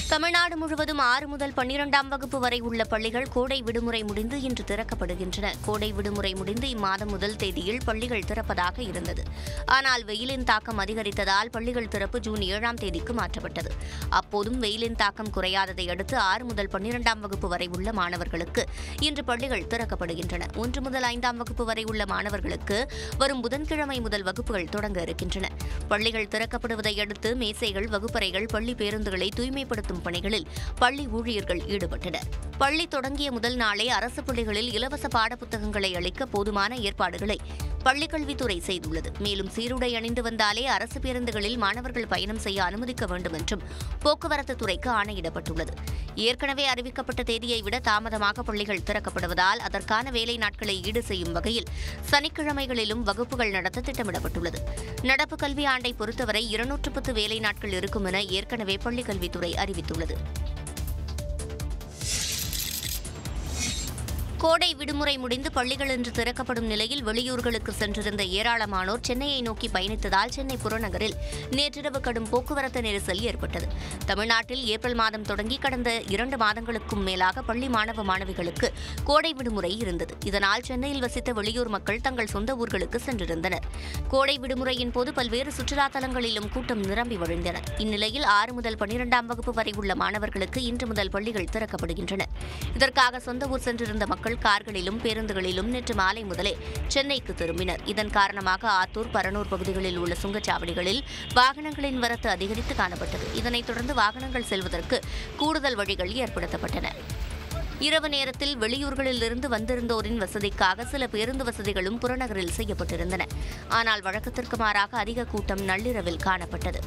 தமிழ்நாடு முழுவதும் ஆறு முதல் பன்னிரெண்டாம் வகுப்பு வரை உள்ள பள்ளிகள் கோடை விடுமுறை முடிந்து இன்று திறக்கப்படுகின்றன கோடை விடுமுறை முடிந்து இம்மாதம் முதல் தேதியில் பள்ளிகள் திறப்பதாக இருந்தது ஆனால் வெயிலின் தாக்கம் அதிகரித்ததால் பள்ளிகள் திறப்பு ஜூன் ஏழாம் தேதிக்கு மாற்றப்பட்டது அப்போதும் வெயிலின் தாக்கம் குறையாததை அடுத்து ஆறு முதல் பன்னிரெண்டாம் வகுப்பு வரை உள்ள மாணவர்களுக்கு இன்று பள்ளிகள் திறக்கப்படுகின்றன ஒன்று முதல் ஐந்தாம் வகுப்பு வரை உள்ள மாணவர்களுக்கு வரும் புதன்கிழமை முதல் வகுப்புகள் தொடங்க இருக்கின்றன பள்ளிகள் திறக்கப்படுவதை அடுத்து மேசைகள் வகுப்பறைகள் பள்ளி பேருந்துகளை தூய்மைப்படுத்தும் பணிகளில் பள்ளி ஊழியர்கள் ஈடுபட்டனர் பள்ளி தொடங்கிய முதல் நாளே அரசு பள்ளிகளில் இலவச பாடப்புத்தகங்களை அளிக்க போதுமான ஏற்பாடுகளை பள்ளிக்கல்வித்துறை செய்துள்ளது மேலும் சீருடை அணிந்து வந்தாலே அரசு பேருந்துகளில் மாணவர்கள் பயணம் செய்ய அனுமதிக்க வேண்டும் என்றும் போக்குவரத்து துறைக்கு ஆணையிடப்பட்டுள்ளது ஏற்கனவே அறிவிக்கப்பட்ட தேதியை விட தாமதமாக பள்ளிகள் திறக்கப்படுவதால் அதற்கான வேலை நாட்களை ஈடு செய்யும் வகையில் சனிக்கிழமைகளிலும் வகுப்புகள் நடத்த திட்டமிடப்பட்டுள்ளது நடப்பு கல்வி ஆண்டை பொறுத்தவரை இருநூற்று பத்து வேலை நாட்கள் இருக்கும் என ஏற்கனவே பள்ளிக்கல்வித்துறை அறிவித்துள்ளது கோடை விடுமுறை முடிந்து பள்ளிகள் இன்று திறக்கப்படும் நிலையில் வெளியூர்களுக்கு சென்றிருந்த ஏராளமானோர் சென்னையை நோக்கி பயணித்ததால் சென்னை புறநகரில் நேற்றிரவு கடும் போக்குவரத்து நெரிசல் ஏற்பட்டது தமிழ்நாட்டில் ஏப்ரல் மாதம் தொடங்கி கடந்த இரண்டு மாதங்களுக்கும் மேலாக பள்ளி மாணவ மாணவிகளுக்கு கோடை விடுமுறை இருந்தது இதனால் சென்னையில் வசித்த வெளியூர் மக்கள் தங்கள் சொந்த ஊர்களுக்கு சென்றிருந்தனர் கோடை விடுமுறையின் போது பல்வேறு சுற்றுலா தலங்களிலும் கூட்டம் நிரம்பி வழிந்தன இந்நிலையில் ஆறு முதல் பன்னிரெண்டாம் வகுப்பு வரை உள்ள மாணவர்களுக்கு இன்று முதல் பள்ளிகள் திறக்கப்படுகின்றன இதற்காக சொந்த ஊர் சென்றிருந்த மக்கள் கார்களிலும் பேருந்துகளிலும் நேற்று மாலை முதலே சென்னைக்கு திரும்பினர் இதன் காரணமாக ஆத்தூர் பரனூர் பகுதிகளில் உள்ள சுங்கச்சாவடிகளில் வாகனங்களின் வரத்து அதிகரித்து காணப்பட்டது இதனைத் தொடர்ந்து வாகனங்கள் செல்வதற்கு கூடுதல் வழிகள் ஏற்படுத்தப்பட்டன இரவு நேரத்தில் வெளியூர்களில் இருந்து வந்திருந்தோரின் வசதிக்காக சில பேருந்து வசதிகளும் புறநகரில் செய்யப்பட்டிருந்தன ஆனால் வழக்கத்திற்கு மாறாக அதிக கூட்டம் நள்ளிரவில் காணப்பட்டது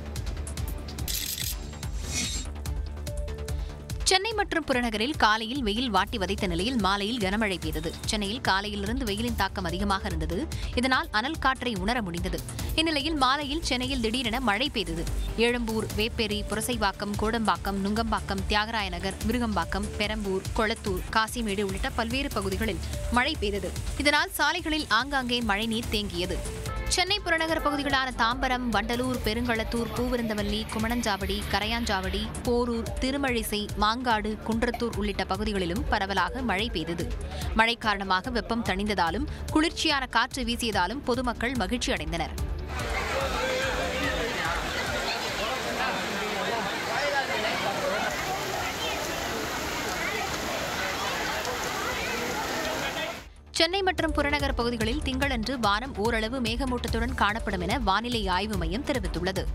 சென்னை மற்றும் புறநகரில் காலையில் வெயில் வாட்டி வதைத்த நிலையில் மாலையில் கனமழை பெய்தது சென்னையில் காலையிலிருந்து வெயிலின் தாக்கம் அதிகமாக இருந்தது இதனால் அனல் காற்றை உணர முடிந்தது இந்நிலையில் மாலையில் சென்னையில் திடீரென மழை பெய்தது எழும்பூர் வேப்பேரி புரசைவாக்கம் கோடம்பாக்கம் நுங்கம்பாக்கம் தியாகராய நகர் விருகம்பாக்கம் பெரம்பூர் கொளத்தூர் காசிமேடு உள்ளிட்ட பல்வேறு பகுதிகளில் மழை பெய்தது இதனால் சாலைகளில் ஆங்காங்கே மழைநீர் தேங்கியது சென்னை புறநகர் பகுதிகளான தாம்பரம் வண்டலூர் பெருங்களத்தூர் பூவிருந்தவல்லி குமணஞ்சாவடி கரையாஞ்சாவடி போரூர் திருமழிசை மாங்காடு குன்றத்தூர் உள்ளிட்ட பகுதிகளிலும் பரவலாக மழை பெய்தது மழை காரணமாக வெப்பம் தணிந்ததாலும் குளிர்ச்சியான காற்று வீசியதாலும் பொதுமக்கள் மகிழ்ச்சி அடைந்தனர் சென்னை மற்றும் புறநகர் பகுதிகளில் திங்களன்று வானம் ஓரளவு மேகமூட்டத்துடன் காணப்படும் என வானிலை ஆய்வு மையம் தெரிவித்துள்ளது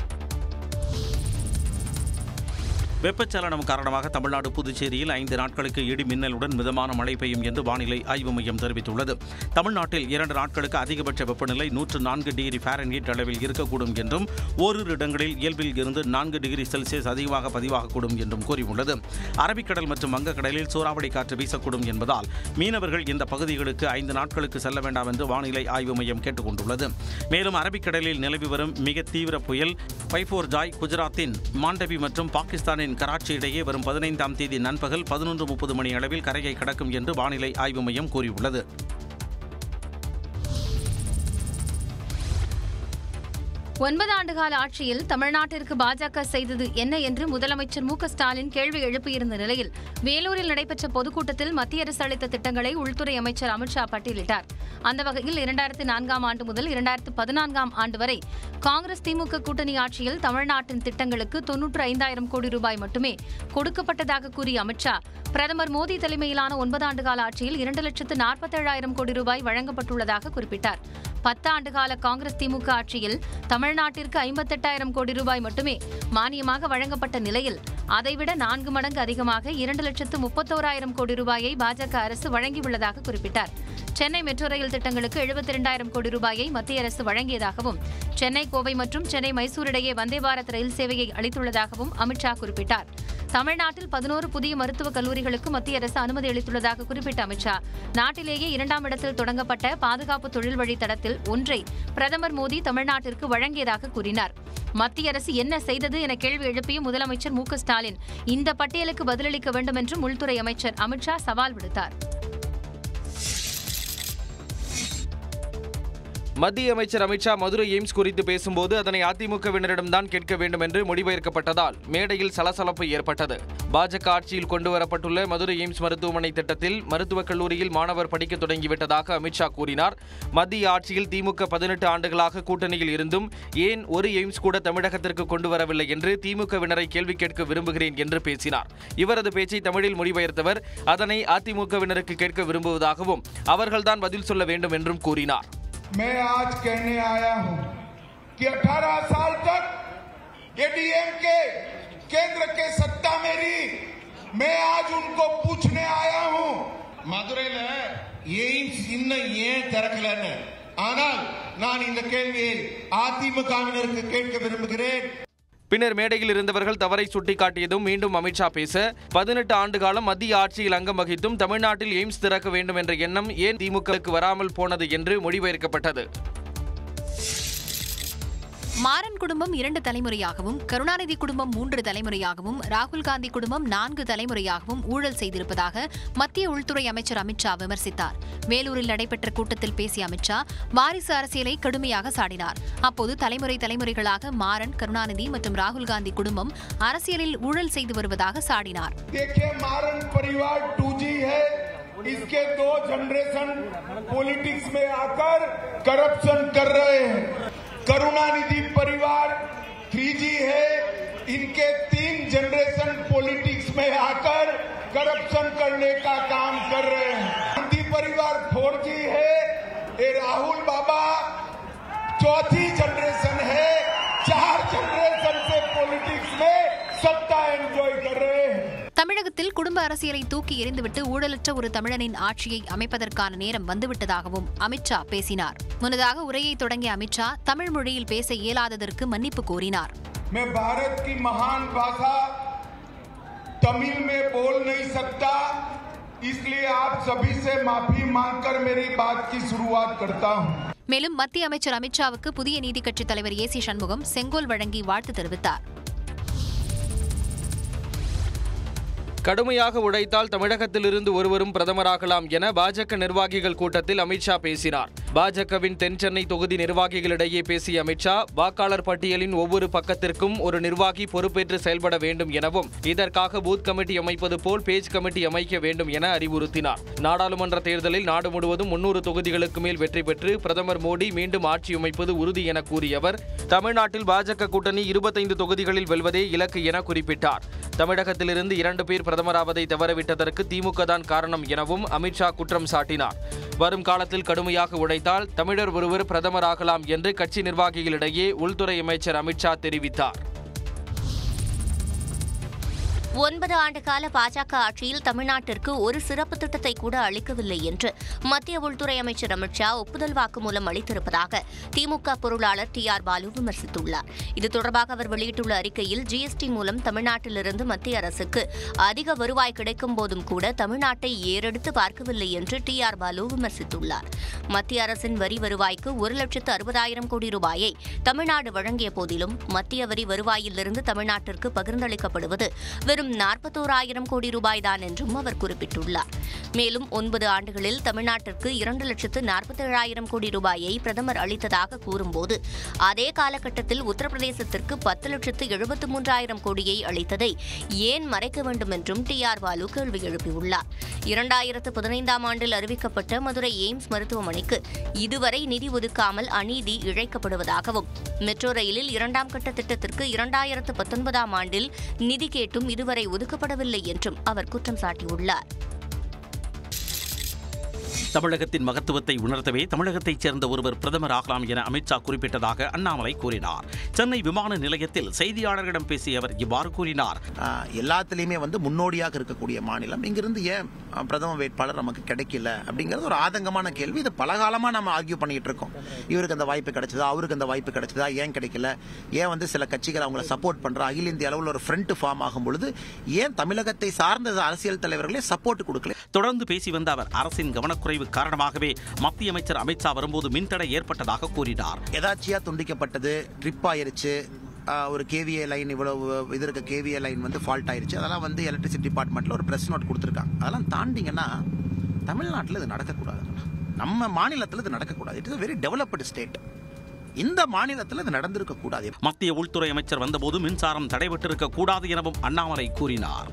வெப்பச்சலனம் காரணமாக தமிழ்நாடு புதுச்சேரியில் ஐந்து நாட்களுக்கு இடி மின்னலுடன் மிதமான மழை பெய்யும் என்று வானிலை ஆய்வு மையம் தெரிவித்துள்ளது தமிழ்நாட்டில் இரண்டு நாட்களுக்கு அதிகபட்ச வெப்பநிலை நூற்று நான்கு டிகிரி ஃபாரன்ஹீட் அளவில் இருக்கக்கூடும் என்றும் ஓரிரு இடங்களில் இயல்பில் இருந்து நான்கு டிகிரி செல்சியஸ் அதிகமாக பதிவாகக்கூடும் என்றும் கூறியுள்ளது அரபிக்கடல் மற்றும் வங்கக்கடலில் சூறாவளி காற்று வீசக்கூடும் என்பதால் மீனவர்கள் இந்த பகுதிகளுக்கு ஐந்து நாட்களுக்கு செல்ல வேண்டாம் என்று வானிலை ஆய்வு மையம் கேட்டுக் கொண்டுள்ளது மேலும் அரபிக்கடலில் நிலவி வரும் மிக தீவிர புயல் பைபோர் ஜாய் குஜராத்தின் மாண்டவி மற்றும் பாகிஸ்தானின் கராச்சி இடையே வரும் பதினைந்தாம் தேதி நண்பகல் பதினொன்று முப்பது மணி அளவில் கரையை கடக்கும் என்று வானிலை ஆய்வு மையம் கூறியுள்ளது ஒன்பது ஆண்டுகால ஆட்சியில் தமிழ்நாட்டிற்கு பாஜக செய்தது என்ன என்று முதலமைச்சர் மு க ஸ்டாலின் கேள்வி எழுப்பியிருந்த நிலையில் வேலூரில் நடைபெற்ற பொதுக்கூட்டத்தில் மத்திய அரசு அளித்த திட்டங்களை உள்துறை அமைச்சர் அமித்ஷா பட்டியலிட்டார் அந்த வகையில் இரண்டாயிரத்து நான்காம் ஆண்டு முதல் இரண்டாயிரத்து பதினான்காம் ஆண்டு வரை காங்கிரஸ் திமுக கூட்டணி ஆட்சியில் தமிழ்நாட்டின் திட்டங்களுக்கு தொன்னூற்று ஐந்தாயிரம் கோடி ரூபாய் மட்டுமே கொடுக்கப்பட்டதாக கூறிய அமித்ஷா பிரதமர் மோடி தலைமையிலான ஒன்பது ஆண்டுகால ஆட்சியில் இரண்டு லட்சத்து நாற்பத்தேழாயிரம் கோடி ரூபாய் வழங்கப்பட்டுள்ளதாக குறிப்பிட்டார் பத்து ஆண்டுகால காங்கிரஸ் திமுக ஆட்சியில் தமிழ்நாட்டிற்கு ஐம்பத்தெட்டாயிரம் கோடி ரூபாய் மட்டுமே மானியமாக வழங்கப்பட்ட நிலையில் அதைவிட நான்கு மடங்கு அதிகமாக இரண்டு லட்சத்து முப்பத்தோராயிரம் கோடி ரூபாயை பாஜக அரசு வழங்கியுள்ளதாக குறிப்பிட்டார் சென்னை மெட்ரோ ரயில் திட்டங்களுக்கு எழுபத்தி இரண்டாயிரம் கோடி ரூபாயை மத்திய அரசு வழங்கியதாகவும் சென்னை கோவை மற்றும் சென்னை மைசூர் இடையே வந்தே பாரத் ரயில் சேவையை அளித்துள்ளதாகவும் அமித்ஷா குறிப்பிட்டார் தமிழ்நாட்டில் பதினோரு புதிய மருத்துவக் கல்லூரிகளுக்கு மத்திய அரசு அனுமதி அளித்துள்ளதாக குறிப்பிட்ட அமித்ஷா நாட்டிலேயே இரண்டாம் இடத்தில் தொடங்கப்பட்ட பாதுகாப்பு தொழில் வழித்தடத்தில் ஒன்றை பிரதமர் மோடி தமிழ்நாட்டிற்கு வழங்கியதாக கூறினார் மத்திய அரசு என்ன செய்தது என கேள்வி எழுப்பிய முதலமைச்சர் மு க ஸ்டாலின் இந்த பட்டியலுக்கு பதிலளிக்க வேண்டும் என்றும் உள்துறை அமைச்சர் அமித்ஷா சவால் விடுத்தார் மத்திய அமைச்சர் அமித்ஷா மதுரை எய்ம்ஸ் குறித்து பேசும்போது அதனை அதிமுகவினரிடம்தான் கேட்க வேண்டும் என்று முடிவெடுக்கப்பட்டதால் மேடையில் சலசலப்பு ஏற்பட்டது பாஜக ஆட்சியில் கொண்டுவரப்பட்டுள்ள மதுரை எய்ம்ஸ் மருத்துவமனை திட்டத்தில் மருத்துவக் கல்லூரியில் மாணவர் படிக்க தொடங்கிவிட்டதாக அமித்ஷா கூறினார் மத்திய ஆட்சியில் திமுக பதினெட்டு ஆண்டுகளாக கூட்டணியில் இருந்தும் ஏன் ஒரு எய்ம்ஸ் கூட தமிழகத்திற்கு கொண்டு வரவில்லை என்று திமுகவினரை கேள்வி கேட்க விரும்புகிறேன் என்று பேசினார் இவரது பேச்சை தமிழில் மொழிபெயர்த்தவர் அதனை அதிமுகவினருக்கு கேட்க விரும்புவதாகவும் அவர்கள்தான் பதில் சொல்ல வேண்டும் என்றும் கூறினார் मैं आज कहने आया हूं कि 18 साल तक ये डीएमके केंद्र के सत्ता में रही मैं आज उनको पूछने आया हूं மதுரையில எய்ம்ஸ் இன்னும் ஏன் திறக்கலன்னு ஆனால் நான் இந்த கேள்வியை அதிமுகவினருக்கு கேட்க விரும்புகிறேன் பின்னர் மேடையில் இருந்தவர்கள் தவறை சுட்டிக்காட்டியதும் மீண்டும் அமித்ஷா பேச பதினெட்டு ஆண்டு காலம் மத்திய ஆட்சியில் அங்கம் வகித்தும் தமிழ்நாட்டில் எய்ம்ஸ் திறக்க வேண்டும் என்ற எண்ணம் ஏன் திமுகவுக்கு வராமல் போனது என்று மொழிபெயர்க்கப்பட்டது மாறன் குடும்பம் இரண்டு தலைமுறையாகவும் கருணாநிதி குடும்பம் மூன்று தலைமுறையாகவும் ராகுல் காந்தி குடும்பம் நான்கு தலைமுறையாகவும் ஊழல் செய்திருப்பதாக மத்திய உள்துறை அமைச்சர் அமித்ஷா விமர்சித்தார் வேலூரில் நடைபெற்ற கூட்டத்தில் பேசிய அமித்ஷா வாரிசு அரசியலை கடுமையாக சாடினார் அப்போது தலைமுறை தலைமுறைகளாக மாறன் கருணாநிதி மற்றும் ராகுல் காந்தி குடும்பம் அரசியலில் ஊழல் செய்து வருவதாக சாடினார் देखिए मारन परिवार 2G है इसके दो जनरेशन पॉलिटिक्स में आकर करप्शन कर रहे हैं करुणानिधि परिवार 3G है इनके तीन जनरेशन पॉलिटिक्स में आकर करप्शन करने का काम कर रहे हैं गांधी परिवार 4G है ये राहुल बाबा चौथी जनरेशन है चार जनरेशन से पॉलिटिक्स में सत्ता एंजॉय कर रहे हैं தமிழகத்தில் குடும்ப அரசியலை தூக்கி எறிந்துவிட்டு ஊழலற்ற ஒரு தமிழனின் ஆட்சியை அமைப்பதற்கான நேரம் வந்துவிட்டதாகவும் அமித்ஷா பேசினார் முன்னதாக உரையை தொடங்கிய அமித்ஷா தமிழ் மொழியில் பேச இயலாததற்கு மன்னிப்பு கோரினார் मैं भारत की महान भाषा तमिल में बोल नहीं सकता इसलिए आप सभी से माफी मांगकर मेरी बात की शुरुआत करता हूं மேலும் மத்திய அமைச்சர் அமித்ஷாவுக்கு புதிய நீதிக் கட்சித் தலைவர் ஏ சி சண்முகம் செங்கோல் வழங்கி வாழ்த்து தெரிவித்தார் கடுமையாக உழைத்தால் தமிழகத்திலிருந்து ஒருவரும் பிரதமராகலாம் என பாஜக நிர்வாகிகள் கூட்டத்தில் அமித்ஷா பேசினார் பாஜகவின் தென் சென்னை தொகுதி நிர்வாகிகளிடையே பேசிய அமித்ஷா வாக்காளர் பட்டியலின் ஒவ்வொரு பக்கத்திற்கும் ஒரு நிர்வாகி பொறுப்பேற்று செயல்பட வேண்டும் எனவும் இதற்காக பூத் கமிட்டி அமைப்பது போல் பேஜ் கமிட்டி அமைக்க வேண்டும் என அறிவுறுத்தினார் நாடாளுமன்ற தேர்தலில் நாடு முழுவதும் முன்னூறு தொகுதிகளுக்கு மேல் வெற்றி பெற்று பிரதமர் மோடி மீண்டும் ஆட்சி அமைப்பது உறுதி என கூறிய அவர் தமிழ்நாட்டில் பாஜக கூட்டணி இருபத்தைந்து தொகுதிகளில் வெல்வதே இலக்கு என குறிப்பிட்டார் தமிழகத்திலிருந்து இரண்டு பேர் பிரதமராவதை தவறவிட்டதற்கு திமுக தான் காரணம் எனவும் அமித்ஷா குற்றம் சாட்டினார் வரும் காலத்தில் கடுமையாக உழைத்தால் தமிழர் ஒருவர் பிரதமராகலாம் என்று கட்சி நிர்வாகிகளிடையே உள்துறை அமைச்சர் அமித்ஷா தெரிவித்தார் ஒன்பது ஆண்டு கால பாஜக ஆட்சியில் தமிழ்நாட்டிற்கு ஒரு சிறப்பு திட்டத்தை கூட அளிக்கவில்லை என்று மத்திய உள்துறை அமைச்சர் அமித்ஷா ஒப்புதல் வாக்குமூலம் அளித்திருப்பதாக திமுக பொருளாளர் டி ஆர் பாலு விமர்சித்துள்ளார் இது தொடர்பாக அவர் வெளியிட்டுள்ள அறிக்கையில் ஜிஎஸ்டி மூலம் தமிழ்நாட்டிலிருந்து மத்திய அரசுக்கு அதிக வருவாய் கிடைக்கும் போதும் கூட தமிழ்நாட்டை ஏறெடுத்து பார்க்கவில்லை என்று டி ஆர் பாலு விமர்சித்துள்ளார் மத்திய அரசின் வரி வருவாய்க்கு ஒரு லட்சத்து அறுபதாயிரம் கோடி ரூபாயை தமிழ்நாடு வழங்கிய போதிலும் மத்திய வரி வருவாயிலிருந்து தமிழ்நாட்டிற்கு பகிர்ந்தளிக்கப்படுவது வெறும் நாற்பத்தோராயிரம் கோடி ரூபாய்தான் என்றும் அவர் குறிப்பிட்டுள்ளார் மேலும் ஒன்பது ஆண்டுகளில் தமிழ்நாட்டிற்கு இரண்டு லட்சத்து நாற்பத்தேழாயிரம் கோடி ரூபாயை பிரதமர் அளித்ததாக கூறும்போது அதே காலகட்டத்தில் உத்தரப்பிரதேசத்திற்கு பத்து லட்சத்து எழுபத்து மூன்றாயிரம் கோடியை அளித்ததை ஏன் மறைக்க வேண்டும் என்றும் டி ஆர் பாலு கேள்வி எழுப்பியுள்ளார் இரண்டாயிரத்து பதினைந்தாம் ஆண்டில் அறிவிக்கப்பட்ட மதுரை எய்ம்ஸ் மருத்துவமனைக்கு இதுவரை நிதி ஒதுக்காமல் அநீதி இழைக்கப்படுவதாகவும் மெட்ரோ ரயிலில் இரண்டாம் கட்ட திட்டத்திற்கு இரண்டாயிரத்து பத்தொன்பதாம் ஆண்டில் நிதி கேட்டும் இதுவரை ஒதுக்கப்படவில்லை என்றும் அவர் குற்றம் சாட்டியுள்ளார் தமிழகத்தின் மகத்துவத்தை உணர்த்தவே தமிழகத்தைச் சேர்ந்த ஒருவர் பிரதமர் ஆகலாம் என அமித்ஷா குறிப்பிட்டதாக அண்ணாமலை கூறினார் சென்னை விமான நிலையத்தில் செய்தியாளர்களிடம் பேசிய அவர் இவ்வாறு கூறினார் ஆஹ் எல்லாத்துலேயுமே வந்து முன்னோடியாக இருக்கக்கூடிய மாநிலம் இங்கிருந்து ஏன் ஆஹ் பிரதம வேட்பாளர் நமக்கு கிடைக்கல அப்படிங்கிறது ஒரு ஆதங்கமான கேள்வி இது பலகாலமாக நம்ம ஆர்கியூ பண்ணிட்டு இருக்கோம் இவருக்கு அந்த வாய்ப்பு கிடைச்சதா அவருக்கு அந்த வாய்ப்பு கிடைச்சதா ஏன் கிடைக்கல ஏன் வந்து சில கட்சிகள் அவங்கள சப்போர்ட் பண்ற அகில இந்திய அளவில் ஒரு ஃப்ரண்ட் ஃபார்ம் ஆகும் பொழுது ஏன் தமிழகத்தை சார்ந்த அரசியல் தலைவர்களே சப்போர்ட் கொடுக்கல தொடர்ந்து பேசி வந்த அவர் அரசின் கவனக்குறைவு காரணமாகவே மத்திய அமைச்சர் அமித்ஷா வரும்போது மின்தடை ஏற்பட்டதாக கூறினார் எதாச்சியா துண்டிக்கப்பட்டது ட்ரிப் ஆயிருச்சு ஆஹ் ஒரு கேவிஏ லைன் இவ்வளவு இது இருக்க கேவிஏ லைன் வந்து ஃபால்ட் ஆயிருச்சு அதெல்லாம் வந்து எலக்ட்ரிசிட்டி டிபார்ட்மெண்ட்ல ஒரு பிரஸ் நோட் கொடுத்துருக்காங்க அதெல்லாம் தாண்டிங்கன்னா தமிழ்நாட்டில் இது நடக்கக்கூடாது நம்ம மாநிலத்தில் இது நடக்கக்கூடாது it is very developed state இந்த மாநிலத்தில் இது நடந்திருக்க கூடாது மத்திய உள்துறை அமைச்சர் வந்தபோது மின்சாரம் தடைபட்டிருக்க கூடாது எனவும் அண்ணாமலை கூறினார்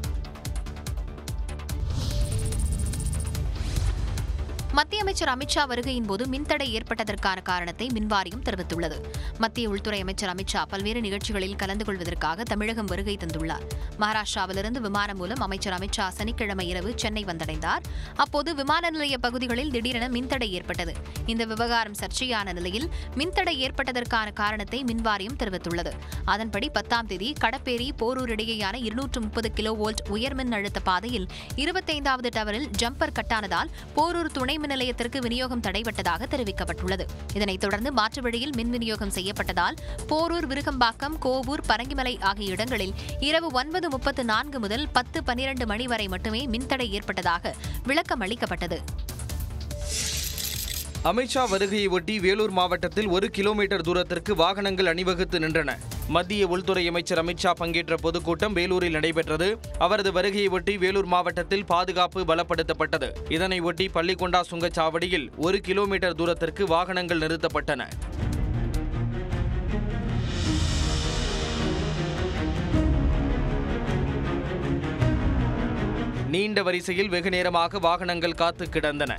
மத்திய அமைச்சர் அமித்ஷா வருகையின் போது மின்தடை ஏற்பட்டதற்கான காரணத்தை மின்வாரியம் தெரிவித்துள்ளது மத்திய உள்துறை அமைச்சர் அமித்ஷா பல்வேறு நிகழ்ச்சிகளில் கலந்து கொள்வதற்காக தமிழகம் வருகை தந்துள்ளார் மகாராஷ்டிராவிலிருந்து விமானம் மூலம் அமைச்சர் அமித்ஷா சனிக்கிழமை இரவு சென்னை வந்தடைந்தார் அப்போது விமான நிலைய பகுதிகளில் திடீரென மின்தடை ஏற்பட்டது இந்த விவகாரம் சர்ச்சையான நிலையில் மின்தடை ஏற்பட்டதற்கான காரணத்தை மின்வாரியம் தெரிவித்துள்ளது அதன்படி பத்தாம் தேதி கடப்பேரி போரூர் இடையேயான இருநூற்று முப்பது கிலோ வோல்ட் உயர்மின் அழுத்த பாதையில் இருபத்தைந்தாவது டவரில் ஜம்பர் கட்டானதால் போரூர் துணை மின் நிலையத்திற்கு விநியோகம் தடைபட்டதாக தெரிவிக்கப்பட்டுள்ளது இதனைத் தொடர்ந்து மாற்று வழியில் மின் விநியோகம் செய்யப்பட்டதால் போரூர் விருகம்பாக்கம் கோவூர் பரங்கிமலை ஆகிய இடங்களில் இரவு ஒன்பது முப்பத்து நான்கு முதல் பத்து பன்னிரண்டு மணி வரை மட்டுமே மின்தடை ஏற்பட்டதாக விளக்கம் அளிக்கப்பட்டது அமித்ஷா வருகையை ஒட்டி வேலூர் மாவட்டத்தில் ஒரு கிலோமீட்டர் தூரத்திற்கு வாகனங்கள் அணிவகுத்து நின்றன மத்திய உள்துறை அமைச்சர் அமித்ஷா பங்கேற்ற பொதுக்கூட்டம் வேலூரில் நடைபெற்றது அவரது வருகையை ஒட்டி வேலூர் மாவட்டத்தில் பாதுகாப்பு பலப்படுத்தப்பட்டது இதனை ஒட்டி பள்ளிக்கொண்டா சுங்கச்சாவடியில் ஒரு கிலோமீட்டர் தூரத்திற்கு வாகனங்கள் நிறுத்தப்பட்டன நீண்ட வரிசையில் வெகு நேரமாக வாகனங்கள் காத்து கிடந்தன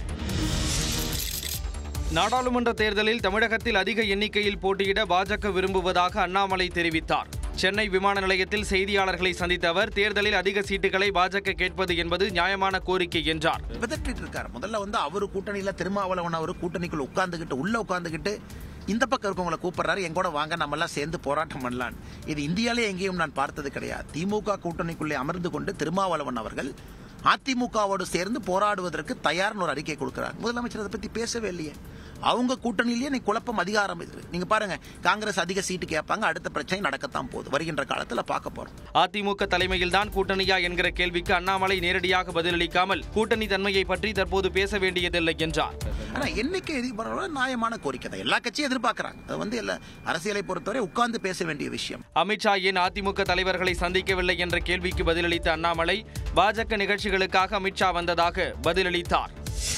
நாடாளுமன்ற தேர்தலில் தமிழகத்தில் அதிக எண்ணிக்கையில் போட்டியிட பாஜக விரும்புவதாக அண்ணாமலை தெரிவித்தார் சென்னை விமான நிலையத்தில் செய்தியாளர்களை சந்தித்த அவர் தேர்தலில் அதிக சீட்டுகளை பாஜக கேட்பது என்பது நியாயமான கோரிக்கை என்றார் விதற்றிட்டு இருக்காரு முதல்ல வந்து அவரு கூட்டணியில திருமாவளவன் அவரு கூட்டணிக்குள்ள உட்கார்ந்துகிட்டு உள்ள உட்கார்ந்துகிட்டு இந்த பக்கம் இருக்கவங்களை கூப்பிடுறாரு எங்கூட வாங்க நம்ம எல்லாம் சேர்ந்து போராட்டம் பண்ணலாம் இது இந்தியாலே எங்கேயும் நான் பார்த்தது கிடையாது திமுக கூட்டணிக்குள்ளே அமர்ந்து கொண்டு திருமாவளவன் அவர்கள் அதிமுகவோடு சேர்ந்து போராடுவதற்கு தயார்னு ஒரு அறிக்கை கொடுக்கிறார் முதலமைச்சர் அதை பத்தி பேசவே இல்லையே அவங்க கூட்டணியிலேயே நீ குழப்பம் அதிகாரம் இது நீங்க பாருங்க காங்கிரஸ் அதிக சீட்டு கேட்பாங்க அடுத்த பிரச்சனை நடக்கத்தான் போகுது வருகின்ற காலத்துல பார்க்க போறோம் அதிமுக தலைமையில்தான் கூட்டணியா என்கிற கேள்விக்கு அண்ணாமலை நேரடியாக பதிலளிக்காமல் கூட்டணி தன்மையை பற்றி தற்போது பேச வேண்டியதில்லை என்றார் ஆனா எண்ணிக்கை எதிர்பார்க்கிற நியாயமான கோரிக்கை தான் எல்லா கட்சியும் எதிர்பார்க்கறாங்க அது வந்து எல்லா அரசியலை பொறுத்தவரை உட்கார்ந்து பேச வேண்டிய விஷயம் அமித்ஷா ஏன் அதிமுக தலைவர்களை சந்திக்கவில்லை என்ற கேள்விக்கு பதிலளித்த அண்ணாமலை பாஜக நிகழ்ச்சிகளுக்காக அமித்ஷா வந்ததாக பதிலளித்தார்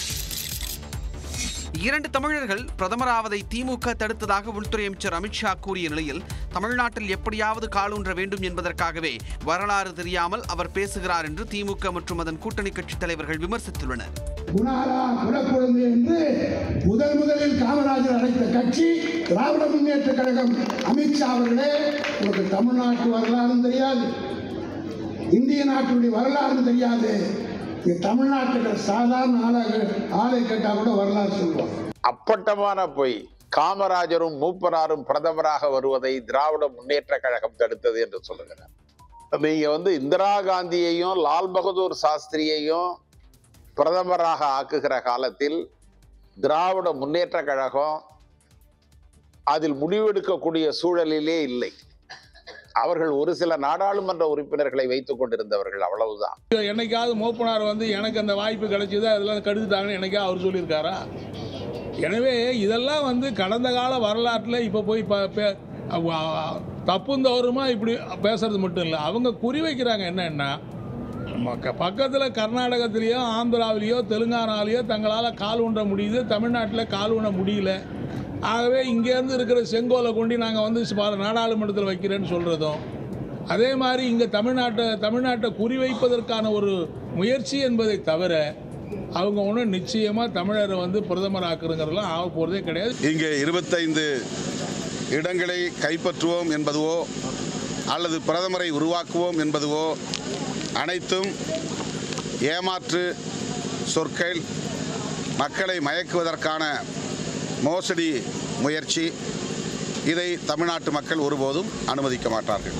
இரண்டு தமிழர்கள் பிரதமராவதை திமுக தடுத்ததாக உள்துறை அமைச்சர் அமித்ஷா கூறிய நிலையில் தமிழ்நாட்டில் எப்படியாவது காலூன்ற வேண்டும் என்பதற்காகவே வரலாறு தெரியாமல் அவர் பேசுகிறார் என்று திமுக மற்றும் அதன் கூட்டணி கட்சித் தலைவர்கள் விமர்சித்துள்ளனர் குணாரா குலக்குழந்தை என்று முதல் முதலில் காமராஜர் அழைத்த கட்சி திராவிட முன்னேற்ற கழகம் அமித்ஷா அவர்களே உங்களுக்கு தமிழ்நாட்டு வரலாறும் தெரியாது இந்திய நாட்டுடைய வரலாறும் தெரியாது நீங்க தமிழ்நாட்டுக்கு சாதாரண ஆளாக ஆளை கேட்டால் கூட வரலாறு சொல்லுவோம் அப்பட்டமான பொய் காமராஜரும் மூப்பனாரும் பிரதமராக வருவதை திராவிட முன்னேற்ற கழகம் தடுத்தது என்று சொல்லுகிறார் நீங்க வந்து இந்திரா காந்தியையும் லால் பகதூர் சாஸ்திரியையும் பிரதமராக ஆக்குகிற காலத்தில் திராவிட முன்னேற்ற கழகம் அதில் முடிவெடுக்கக்கூடிய சூழலிலே இல்லை அவர்கள் ஒரு சில நாடாளுமன்ற உறுப்பினர்களை வைத்துக் கொண்டிருந்தவர்கள் அவ்வளவுதான் என்னைக்காவது மூப்பனார் வந்து எனக்கு அந்த வாய்ப்பு கிடைச்சது அதெல்லாம் கெடுத்துட்டாங்கன்னு என்னைக்கா அவர் சொல்லியிருக்காரா எனவே இதெல்லாம் வந்து கடந்த கால வரலாற்றில் இப்போ போய் ப- பே- அவ- அவ- தப்பும் தவறுமா இப்படி பேசுறது மட்டும் இல்லை அவங்க குறி வைக்கிறாங்க என்னன்னா பக்கத்தில் கர்நாடகத்திலேயோ ஆந்திராவிலேயோ தெலுங்கானாலேயோ தங்களால் கால் ஊன்ற முடியுது தமிழ்நாட்டில் கால் ஊன முடியல ஆகவே இங்கேருந்து இருக்கிற செங்கோலை கொண்டு நாங்கள் வந்து பல நாடாளுமன்றத்தில் வைக்கிறேன்னு சொல்கிறதும் அதே மாதிரி இங்கே தமிழ்நாட்டை தமிழ்நாட்டை குறிவைப்பதற்கான ஒரு முயற்சி என்பதை தவிர அவங்க ஒன்றும் நிச்சயமாக தமிழரை வந்து பிரதமர் ஆக்குறங்கிறதெல்லாம் ஆக போகிறதே கிடையாது இங்கே இருபத்தைந்து இடங்களை கைப்பற்றுவோம் என்பதுவோ அல்லது பிரதமரை உருவாக்குவோம் என்பதுவோ அனைத்தும் ஏமாற்று சொற்கள் மக்களை மயக்குவதற்கான மோசடி முயற்சி இதை தமிழ்நாட்டு மக்கள் ஒருபோதும் அனுமதிக்க மாட்டார்கள்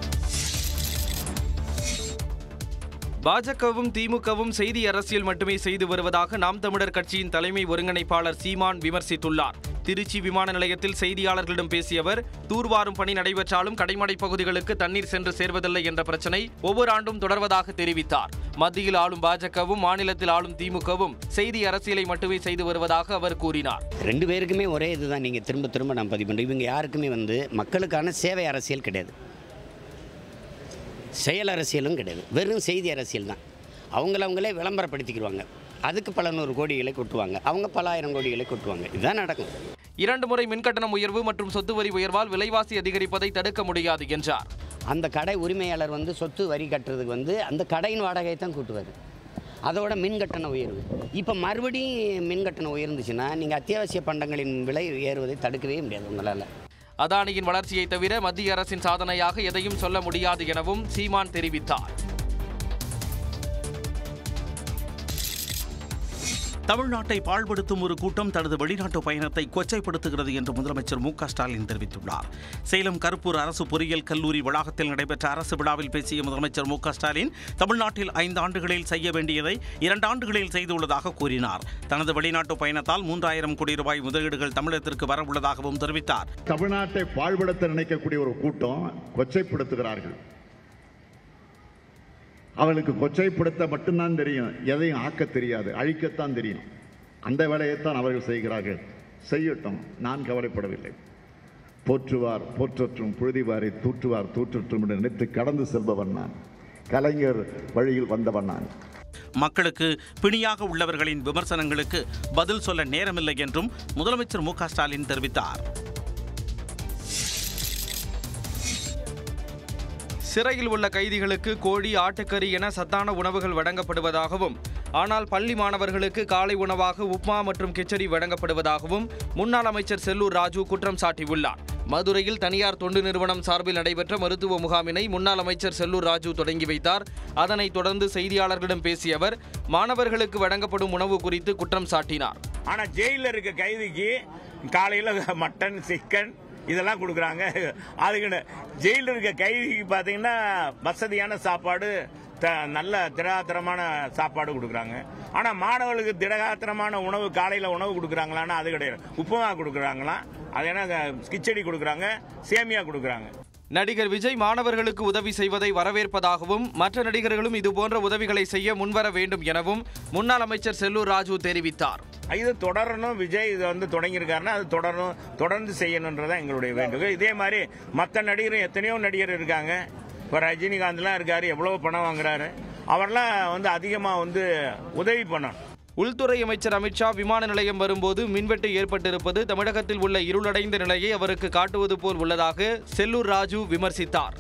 பாஜகவும் திமுகவும் செய்தி அரசியல் மட்டுமே செய்து வருவதாக நாம் தமிழர் கட்சியின் தலைமை ஒருங்கிணைப்பாளர் சீமான் விமர்சித்துள்ளார் திருச்சி விமான நிலையத்தில் செய்தியாளர்களிடம் பேசிய அவர் தூர்வாரும் பணி நடைபெற்றாலும் கடைமடை பகுதிகளுக்கு தண்ணீர் சென்று சேர்வதில்லை என்ற பிரச்சனை ஒவ்வொரு ஆண்டும் தொடர்வதாக தெரிவித்தார் மத்தியில் ஆளும் பாஜகவும் மாநிலத்தில் ஆளும் திமுகவும் செய்தி அரசியலை மட்டுமே செய்து வருவதாக அவர் கூறினார் ரெண்டு பேருக்குமே ஒரே இதுதான் நீங்கள் திரும்ப திரும்ப நான் பதிவு பண்ணுறேன் இவங்க யாருக்குமே வந்து மக்களுக்கான சேவை அரசியல் கிடையாது செயல் அரசியலும் கிடையாது வெறும் செய்தி அரசியல் தான் அவங்கள அவங்களே விளம்பரப்படுத்திக்கிடுவாங்க அதுக்கு பல நூறு கோடிகளை கொட்டுவாங்க அவங்க பல ஆயிரம் கோடிகளை கொட்டுவாங்க இதுதான் நடக்கும் இரண்டு முறை மின்கட்டணம் உயர்வு மற்றும் சொத்து வரி உயர்வால் விலைவாசி அதிகரிப்பதை தடுக்க முடியாது என்றார் அந்த கடை உரிமையாளர் வந்து சொத்து வரி கட்டுறதுக்கு வந்து அந்த கடையின் வாடகையை தான் கூட்டுவார் அதோட மின் கட்டண உயர்வு இப்போ மறுபடியும் மின் கட்டணம் உயர்ந்துச்சுன்னா நீங்கள் அத்தியாவசிய பண்டங்களின் விலை ஏறுவதை தடுக்கவே முடியாது உங்களால் அதானியின் வளர்ச்சியை தவிர மத்திய அரசின் சாதனையாக எதையும் சொல்ல முடியாது எனவும் சீமான் தெரிவித்தார் தமிழ்நாட்டை பாழ்படுத்தும் ஒரு கூட்டம் தனது வெளிநாட்டு பயணத்தை கொச்சைப்படுத்துகிறது என்று முதலமைச்சர் மு க ஸ்டாலின் தெரிவித்துள்ளார் சேலம் கருப்பூர் அரசு பொறியியல் கல்லூரி வளாகத்தில் நடைபெற்ற அரசு விழாவில் பேசிய முதலமைச்சர் மு க ஸ்டாலின் தமிழ்நாட்டில் ஐந்து ஆண்டுகளில் செய்ய வேண்டியதை இரண்டு ஆண்டுகளில் செய்துள்ளதாக கூறினார் தனது வெளிநாட்டு பயணத்தால் மூன்றாயிரம் கோடி ரூபாய் முதலீடுகள் தமிழகத்திற்கு வரவுள்ளதாகவும் தெரிவித்தார் தமிழ்நாட்டை பாழ்படுத்த நினைக்கக்கூடிய ஒரு கூட்டம் கொச்சைப்படுத்துகிறார்கள் அவர்களுக்கு கொச்சைப்படுத்த மட்டும்தான் தெரியும் எதையும் ஆக்க தெரியாது அழிக்கத்தான் தெரியும் அந்த வேலையைத்தான் அவர்கள் செய்கிறார்கள் செய்யட்டும் நான் கவலைப்படவில்லை போற்றுவார் போற்றற்றும் புழுதிவாரை தூற்றுவார் தூற்றற்றும் என்று நினைத்து கடந்து செல்பவன் நான் கலைஞர் வழியில் வந்தவன் நான் மக்களுக்கு பிணியாக உள்ளவர்களின் விமர்சனங்களுக்கு பதில் சொல்ல நேரமில்லை என்றும் முதலமைச்சர் மு க ஸ்டாலின் தெரிவித்தார் சிறையில் உள்ள கைதிகளுக்கு கோழி ஆட்டுக்கறி என சத்தான உணவுகள் வழங்கப்படுவதாகவும் ஆனால் பள்ளி மாணவர்களுக்கு காலை உணவாக உப்மா மற்றும் கிச்சடி வழங்கப்படுவதாகவும் முன்னாள் அமைச்சர் செல்லூர் ராஜு குற்றம் சாட்டியுள்ளார் மதுரையில் தனியார் தொண்டு நிறுவனம் சார்பில் நடைபெற்ற மருத்துவ முகாமினை முன்னாள் அமைச்சர் செல்லூர் ராஜு தொடங்கி வைத்தார் அதனைத் தொடர்ந்து செய்தியாளர்களிடம் பேசிய அவர் மாணவர்களுக்கு வழங்கப்படும் உணவு குறித்து குற்றம் சாட்டினார் ஆனா ஜெயில இருக்க கைதிக்கு காலையில மட்டன் சிக்கன் இதெல்லாம் கொடுக்குறாங்க அதுக்குன்னு ஜெயிலில் இருக்க கைதிக்கு பார்த்தீங்கன்னா வசதியான சாப்பாடு த நல்ல திடகாத்திரமான சாப்பாடு கொடுக்குறாங்க ஆனால் மாணவர்களுக்கு திடகாத்திரமான உணவு காலையில் உணவு கொடுக்குறாங்களான்னா அது கிடையாது உப்புமா கொடுக்குறாங்களா அது என்ன கிச்சடி கொடுக்குறாங்க சேமியா கொடுக்குறாங்க நடிகர் விஜய் மாணவர்களுக்கு உதவி செய்வதை வரவேற்பதாகவும் மற்ற நடிகர்களும் இதுபோன்ற உதவிகளை செய்ய முன்வர வேண்டும் எனவும் முன்னாள் அமைச்சர் செல்லூர் ராஜு தெரிவித்தார் இது தொடரணும் விஜய் இது வந்து தொடங்கியிருக்காருன்னா அது தொடரணும் தொடர்ந்து செய்யணுன்றதான் எங்களுடைய வேண்டுகோள் இதே மாதிரி மற்ற நடிகரும் எத்தனையோ நடிகர் இருக்காங்க இப்போ ரஜினிகாந்த்லாம் இருக்காரு எவ்வளோ பணம் வாங்குறாரு அவரெல்லாம் வந்து அதிகமாக வந்து உதவி பண்ணணும் உள்துறை அமைச்சர் அமித்ஷா விமான நிலையம் வரும்போது மின்வெட்டு ஏற்பட்டிருப்பது தமிழகத்தில் உள்ள இருளடைந்த நிலையை அவருக்கு காட்டுவது போல் உள்ளதாக செல்லூர் ராஜு விமர்சித்தார்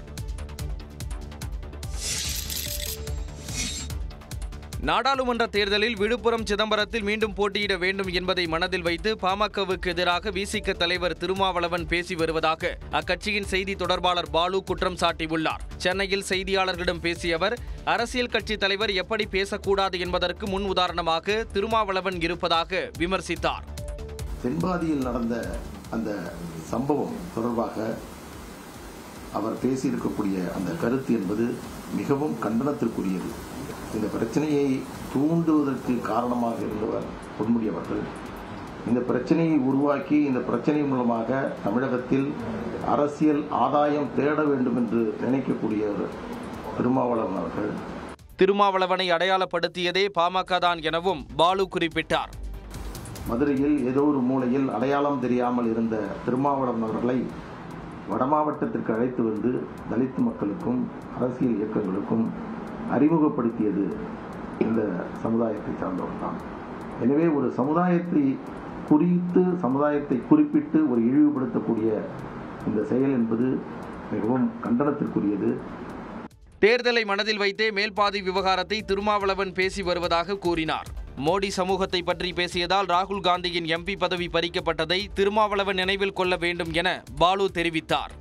நாடாளுமன்ற தேர்தலில் விழுப்புரம் சிதம்பரத்தில் மீண்டும் போட்டியிட வேண்டும் என்பதை மனதில் வைத்து பாமகவுக்கு எதிராக விசிக தலைவர் திருமாவளவன் பேசி வருவதாக அக்கட்சியின் செய்தி தொடர்பாளர் பாலு குற்றம் சாட்டியுள்ளார் சென்னையில் செய்தியாளர்களிடம் பேசிய அவர் அரசியல் கட்சி தலைவர் எப்படி பேசக்கூடாது என்பதற்கு முன் உதாரணமாக திருமாவளவன் இருப்பதாக விமர்சித்தார் தென்பாதியில் நடந்த அந்த சம்பவம் தொடர்பாக அவர் பேசியிருக்கக்கூடிய அந்த கருத்து என்பது மிகவும் கண்டனத்திற்குரியது இந்த பிரச்சனையை தூண்டுவதற்கு காரணமாக இருந்தவர் பொன்முடி அவர்கள் இந்த பிரச்சனையை உருவாக்கி இந்த பிரச்சனை மூலமாக தமிழகத்தில் அரசியல் ஆதாயம் தேட வேண்டும் என்று நினைக்கக்கூடியவர் திருமாவளவன் அவர்கள் திருமாவளவனை அடையாளப்படுத்தியதே பாமக தான் எனவும் பாலு குறிப்பிட்டார் மதுரையில் ஏதோ ஒரு மூலையில் அடையாளம் தெரியாமல் இருந்த திருமாவளவன் அவர்களை வடமாவட்டத்திற்கு அழைத்து வந்து தலித் மக்களுக்கும் அரசியல் இயக்கங்களுக்கும் அறிமுகப்படுத்தியது இந்த சமுதாயத்தை சார்ந்தவர் தான் எனவே ஒரு சமுதாயத்தை குறித்து சமுதாயத்தை குறிப்பிட்டு ஒரு இழிவுபடுத்தக்கூடிய இந்த செயல் என்பது மிகவும் கண்டனத்திற்குரியது தேர்தலை மனதில் வைத்தே மேல்பாதி விவகாரத்தை திருமாவளவன் பேசி வருவதாக கூறினார் மோடி சமூகத்தை பற்றி பேசியதால் ராகுல் காந்தியின் எம்பி பதவி பறிக்கப்பட்டதை திருமாவளவன் நினைவில் கொள்ள வேண்டும் என பாலு தெரிவித்தார்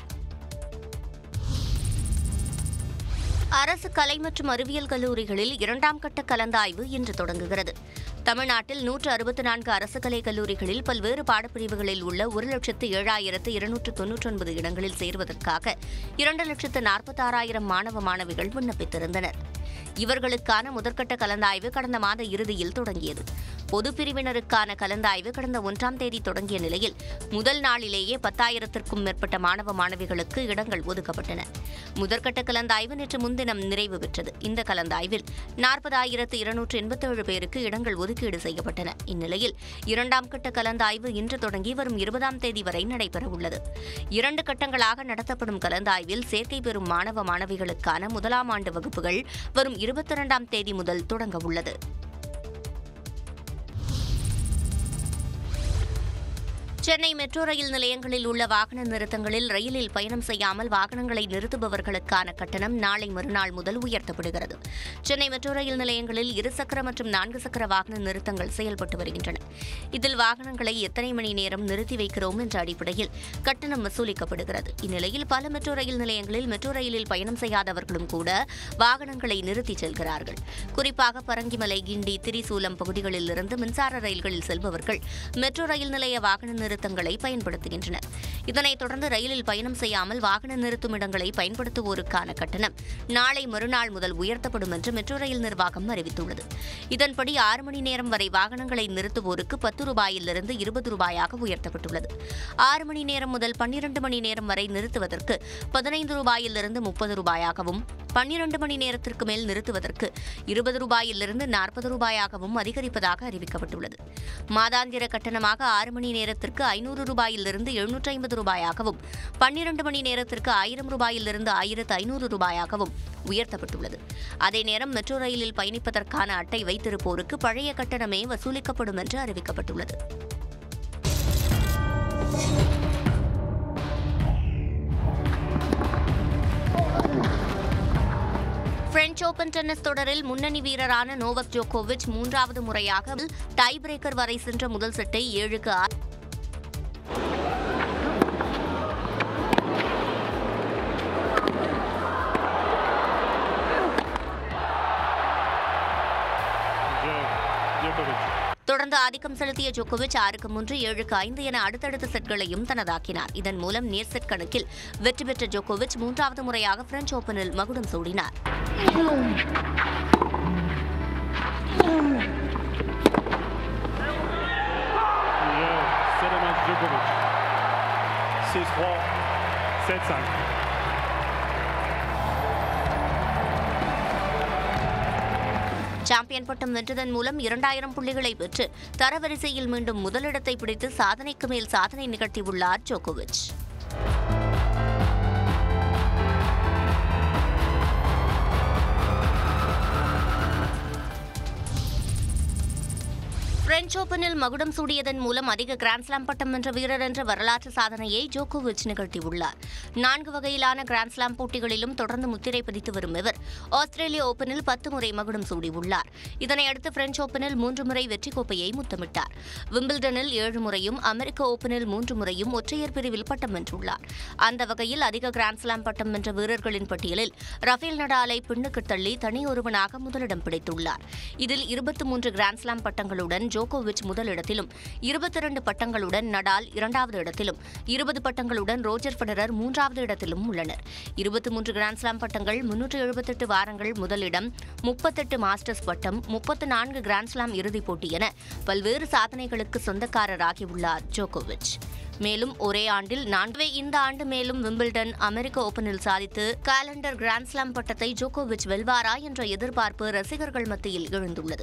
அரசு கலை மற்றும் அறிவியல் கல்லூரிகளில் இரண்டாம் கட்ட கலந்தாய்வு இன்று தொடங்குகிறது தமிழ்நாட்டில் நூற்று அறுபத்தி நான்கு அரசு கலை கல்லூரிகளில் பல்வேறு பாடப்பிரிவுகளில் உள்ள ஒரு லட்சத்து ஏழாயிரத்து இருநூற்று தொன்னூற்றொன்பது இடங்களில் சேர்வதற்காக இரண்டு லட்சத்து நாற்பத்தாறாயிரம் மாணவ மாணவிகள் விண்ணப்பித்திருந்தனர் இவர்களுக்கான முதற்கட்ட கலந்தாய்வு கடந்த மாத இறுதியில் தொடங்கியது பொது பிரிவினருக்கான கலந்தாய்வு கடந்த ஒன்றாம் தேதி தொடங்கிய நிலையில் முதல் நாளிலேயே பத்தாயிரத்திற்கும் மேற்பட்ட மாணவ மாணவிகளுக்கு இடங்கள் ஒதுக்கப்பட்டன முதற்கட்ட கலந்தாய்வு நேற்று முன்தினம் நிறைவு பெற்றது இந்த கலந்தாய்வில் நாற்பதாயிரத்து இருநூற்று எண்பத்தேழு பேருக்கு இடங்கள் ஒதுக்கீடு செய்யப்பட்டன இந்நிலையில் இரண்டாம் கட்ட கலந்தாய்வு இன்று தொடங்கி வரும் இருபதாம் தேதி வரை நடைபெறவுள்ளது இரண்டு கட்டங்களாக நடத்தப்படும் கலந்தாய்வில் சேர்க்கை பெறும் மாணவ மாணவிகளுக்கான முதலாம் ஆண்டு வகுப்புகள் வரும் இருபத்தி இரண்டாம் தேதி முதல் தொடங்க உள்ளது சென்னை மெட்ரோ ரயில் நிலையங்களில் உள்ள வாகன நிறுத்தங்களில் ரயிலில் பயணம் செய்யாமல் வாகனங்களை நிறுத்துபவர்களுக்கான கட்டணம் நாளை மறுநாள் முதல் உயர்த்தப்படுகிறது சென்னை மெட்ரோ ரயில் நிலையங்களில் இருசக்கர மற்றும் நான்கு சக்கர வாகன நிறுத்தங்கள் செயல்பட்டு வருகின்றன இதில் வாகனங்களை எத்தனை மணி நேரம் நிறுத்தி வைக்கிறோம் என்ற அடிப்படையில் கட்டணம் வசூலிக்கப்படுகிறது இந்நிலையில் பல மெட்ரோ ரயில் நிலையங்களில் மெட்ரோ ரயிலில் பயணம் செய்யாதவர்களும் கூட வாகனங்களை நிறுத்தி செல்கிறார்கள் குறிப்பாக பரங்கிமலை கிண்டி திரிசூலம் பகுதிகளில் இருந்து மின்சார ரயில்களில் செல்பவர்கள் மெட்ரோ ரயில் நிலைய வாகன நிறுத்தங்களை பயன்படுத்துகின்றனர் இதனைத் தொடர்ந்து ரயிலில் பயணம் செய்யாமல் வாகன நிறுத்தும் இடங்களை பயன்படுத்துவோருக்கான கட்டணம் நாளை மறுநாள் முதல் உயர்த்தப்படும் என்று மெட்ரோ ரயில் நிர்வாகம் அறிவித்துள்ளது இதன்படி ஆறு மணி நேரம் வரை வாகனங்களை நிறுத்துவோருக்கு பத்து ரூபாயிலிருந்து இருபது ரூபாயாக உயர்த்தப்பட்டுள்ளது ஆறு மணி நேரம் முதல் பன்னிரண்டு மணி நேரம் வரை நிறுத்துவதற்கு பதினைந்து ரூபாயிலிருந்து முப்பது ரூபாயாகவும் பன்னிரண்டு மணி நேரத்திற்கு மேல் நிறுத்துவதற்கு இருபது ரூபாயிலிருந்து நாற்பது ரூபாயாகவும் அதிகரிப்பதாக அறிவிக்கப்பட்டுள்ளது மாதாந்திர கட்டணமாக ஆறு மணி நேரத்திற்கு ஐநூறு ரூபாயிலிருந்து எழுநூற்றி ஐம்பது ரூபாயாகவும் பன்னிரண்டு மணி நேரத்திற்கு ஆயிரம் ரூபாயிலிருந்து ஆயிரத்து ஐநூறு ரூபாயாகவும் உயர்த்தப்பட்டுள்ளது அதே நேரம் மெட்ரோ ரயிலில் பயணிப்பதற்கான அட்டை வைத்திருப்போருக்கு பழைய கட்டணமே வசூலிக்கப்படும் என்று அறிவிக்கப்பட்டுள்ளது பிரெஞ்ச் ஓபன் டென்னிஸ் தொடரில் முன்னணி வீரரான நோவக் ஜோகோவிச் மூன்றாவது முறையாக டை பிரேக்கர் வரை சென்ற முதல் செட்டை ஏழுக்கு ஆறு தொடர்ந்து ஆதிக்கம் செலுத்திய ஜோகோவிச் ஆறுக்கு மூன்று ஏழுக்கு ஐந்து என அடுத்தடுத்த செட்களையும் தனதாக்கினார் இதன் மூலம் நேர் செட் கணக்கில் வெற்றி பெற்ற ஜோகோவிச் மூன்றாவது முறையாக பிரெஞ்ச் ஓபனில் மகுடம் சூடினார் Sereman Djokovic. 6-3, 7-5. சாம்பியன் பட்டம் வென்றதன் மூலம் இரண்டாயிரம் புள்ளிகளை பெற்று தரவரிசையில் மீண்டும் முதலிடத்தை பிடித்து சாதனைக்கு மேல் சாதனை நிகழ்த்தியுள்ளார் ஜோகோவிச் பிரெஞ்ச் ஓபனில் மகுடம் சூடியதன் மூலம் அதிக கிராண்ட்ஸ்லாம் பட்டம் வென்ற வீரர் என்ற வரலாற்று சாதனையை ஜோகோவிச் நிகழ்த்தியுள்ளார் நான்கு வகையிலான கிராண்ட்ஸ்லாம் போட்டிகளிலும் தொடர்ந்து முத்திரை பதித்து வரும் இவர் ஆஸ்திரேலிய ஓபனில் பத்து முறை மகுடம் சூடியுள்ளார் இதனையடுத்து பிரெஞ்ச் ஓபனில் மூன்று முறை வெற்றி கோப்பையை முத்தமிட்டார் விம்பிள்டனில் ஏழு முறையும் அமெரிக்க ஓபனில் மூன்று முறையும் ஒற்றையர் பிரிவில் பட்டம் வென்றுள்ளார் அந்த வகையில் அதிக கிராண்ட்ஸ்லாம் பட்டம் வென்ற வீரர்களின் பட்டியலில் ரஃபேல் நடாலை பின்னுக்கு தள்ளி தனியொருவனாக முதலிடம் பிடித்துள்ளார் இதில் இருபத்தி மூன்று கிராண்ட்ஸ்லாம் பட்டங்களுடன் ஜோகோவிச் முதலிடத்திலும் இருபத்தி இரண்டு பட்டங்களுடன் நடால் இரண்டாவது இடத்திலும் இருபது பட்டங்களுடன் ரோஜர் ஃபெடரர் மூன்றாவது இடத்திலும் உள்ளனர் இருபத்தி மூன்று கிராண்ட்ஸ்லாம் பட்டங்கள் முன்னூற்று எழுபத்தெட்டு வாரங்கள் முதலிடம் முப்பத்தெட்டு மாஸ்டர்ஸ் பட்டம் முப்பத்து நான்கு கிராண்ட்ஸ்லாம் இறுதிப் போட்டி என பல்வேறு சாதனைகளுக்கு சொந்தக்காரராகியுள்ளார் ஜோகோவிச் மேலும் ஒரே ஆண்டில் நான்கவே இந்த ஆண்டு மேலும் விம்பிள்டன் அமெரிக்க ஓபனில் சாதித்து காலண்டர் கிராண்ட்ஸ்லாம் பட்டத்தை ஜோகோவிச் வெல்வாரா என்ற எதிர்பார்ப்பு ரசிகர்கள் மத்தியில் எழுந்துள்ளது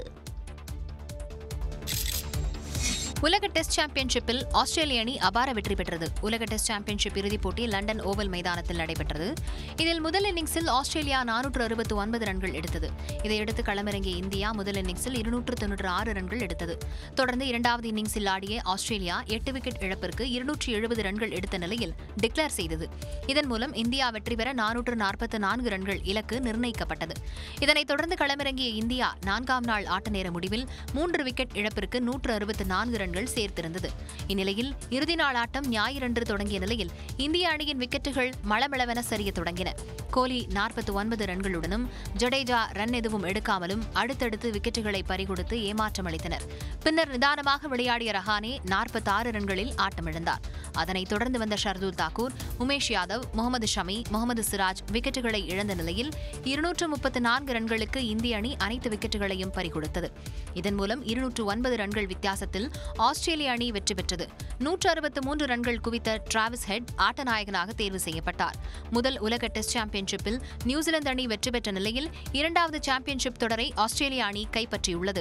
உலக டெஸ்ட் சாம்பியன்ஷிப்பில் ஆஸ்திரேலிய அணி அபார வெற்றி பெற்றது உலக டெஸ்ட் சாம்பியன்ஷிப் இறுதிப் போட்டி லண்டன் ஓவல் மைதானத்தில் நடைபெற்றது இதில் முதல் இன்னிங்ஸில் ஆஸ்திரேலியா நானூற்று அறுபத்து ஒன்பது ரன்கள் எடுத்தது இதையடுத்து களமிறங்கிய இந்தியா முதல் இன்னிங்ஸில் இருநூற்று தொன்னூற்று ஆறு ரன்கள் எடுத்தது தொடர்ந்து இரண்டாவது இன்னிங்ஸில் ஆடிய ஆஸ்திரேலியா எட்டு விக்கெட் இழப்பிற்கு இருநூற்றி எழுபது ரன்கள் எடுத்த நிலையில் டிக்ளேர் செய்தது இதன் மூலம் இந்தியா வெற்றி பெற நானூற்று நாற்பத்து நான்கு ரன்கள் இலக்கு நிர்ணயிக்கப்பட்டது இதனைத் தொடர்ந்து களமிறங்கிய இந்தியா நான்காம் நாள் ஆட்ட நேர முடிவில் மூன்று விக்கெட் இழப்பிற்கு நூற்று அறுபத்து நான்கு ரன்கள் சேர்த்திருந்தது இந்நிலையில் இறுதி நாள் ஆட்டம் ஞாயிறன்று தொடங்கிய நிலையில் இந்திய அணியின் விக்கெட்டுகள் மளமளவென சரிய தொடங்கின கோலி நாற்பத்தி ஒன்பது ரன்களுடனும் ஜடேஜா ரன் எதுவும் எடுக்காமலும் அடுத்தடுத்து விக்கெட்டுகளை பறிகொடுத்து ஏமாற்றமளித்தனர் பின்னர் நிதானமாக விளையாடிய ரஹானே நாற்பத்தாறு ரன்களில் ஆட்டமிழந்தார் அதனைத் தொடர்ந்து வந்த ஷர்துல் தாக்கூர் உமேஷ் யாதவ் முகமது ஷமி முகமது சிராஜ் விக்கெட்டுகளை இழந்த நிலையில் இருநூற்று முப்பத்து நான்கு ரன்களுக்கு இந்திய அணி அனைத்து விக்கெட்டுகளையும் பறிகொடுத்தது இதன் மூலம் இருநூற்று ஒன்பது ரன்கள் வித்தியாசத்தில் ஆஸ்திரேலிய அணி வெற்றி பெற்றது நூற்று அறுபத்து மூன்று ரன்கள் குவித்த டிராவிஸ் ஹெட் ஆட்டநாயகனாக தேர்வு செய்யப்பட்டார் முதல் உலக டெஸ்ட் சாம்பியன்ஷிப்பில் நியூசிலாந்து அணி வெற்றி பெற்ற நிலையில் இரண்டாவது சாம்பியன்ஷிப் தொடரை ஆஸ்திரேலிய அணி கைப்பற்றியுள்ளது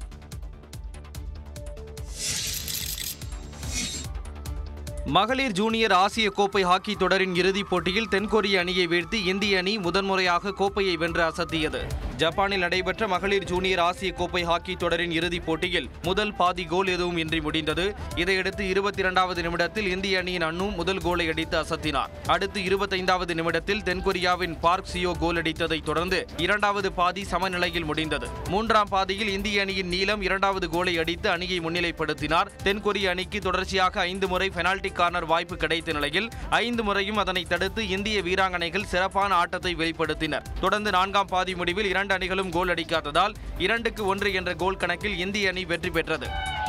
மகளிர் ஜூனியர் ஆசிய கோப்பை ஹாக்கி தொடரின் இறுதிப் போட்டியில் தென்கொரிய அணியை வீழ்த்தி இந்திய அணி முதன்முறையாக கோப்பையை வென்று அசத்தியது ஜப்பானில் நடைபெற்ற மகளிர் ஜூனியர் ஆசிய கோப்பை ஹாக்கி தொடரின் இறுதிப் போட்டியில் முதல் பாதி கோல் எதுவும் இன்றி முடிந்தது இதையடுத்து இருபத்தி இரண்டாவது நிமிடத்தில் இந்திய அணியின் அன்னு முதல் கோலை அடித்து அசத்தினார் அடுத்து இருபத்தைந்தாவது நிமிடத்தில் தென்கொரியாவின் பார்க் சியோ கோல் அடித்ததைத் தொடர்ந்து இரண்டாவது பாதி சமநிலையில் முடிந்தது மூன்றாம் பாதியில் இந்திய அணியின் நீளம் இரண்டாவது கோலை அடித்து அணியை முன்னிலைப்படுத்தினார் தென்கொரிய அணிக்கு தொடர்ச்சியாக ஐந்து முறை பெனால்டி கார்னர் வாய்ப்பு கிடைத்த நிலையில் ஐந்து முறையும் அதனை தடுத்து இந்திய வீராங்கனைகள் சிறப்பான ஆட்டத்தை வெளிப்படுத்தினர் தொடர்ந்து நான்காம் பாதி முடிவில் இரண்டு அணிகளும் கோல் அடிக்காததால் இரண்டுக்கு ஒன்று என்ற கோல் கணக்கில் இந்திய அணி வெற்றி பெற்றது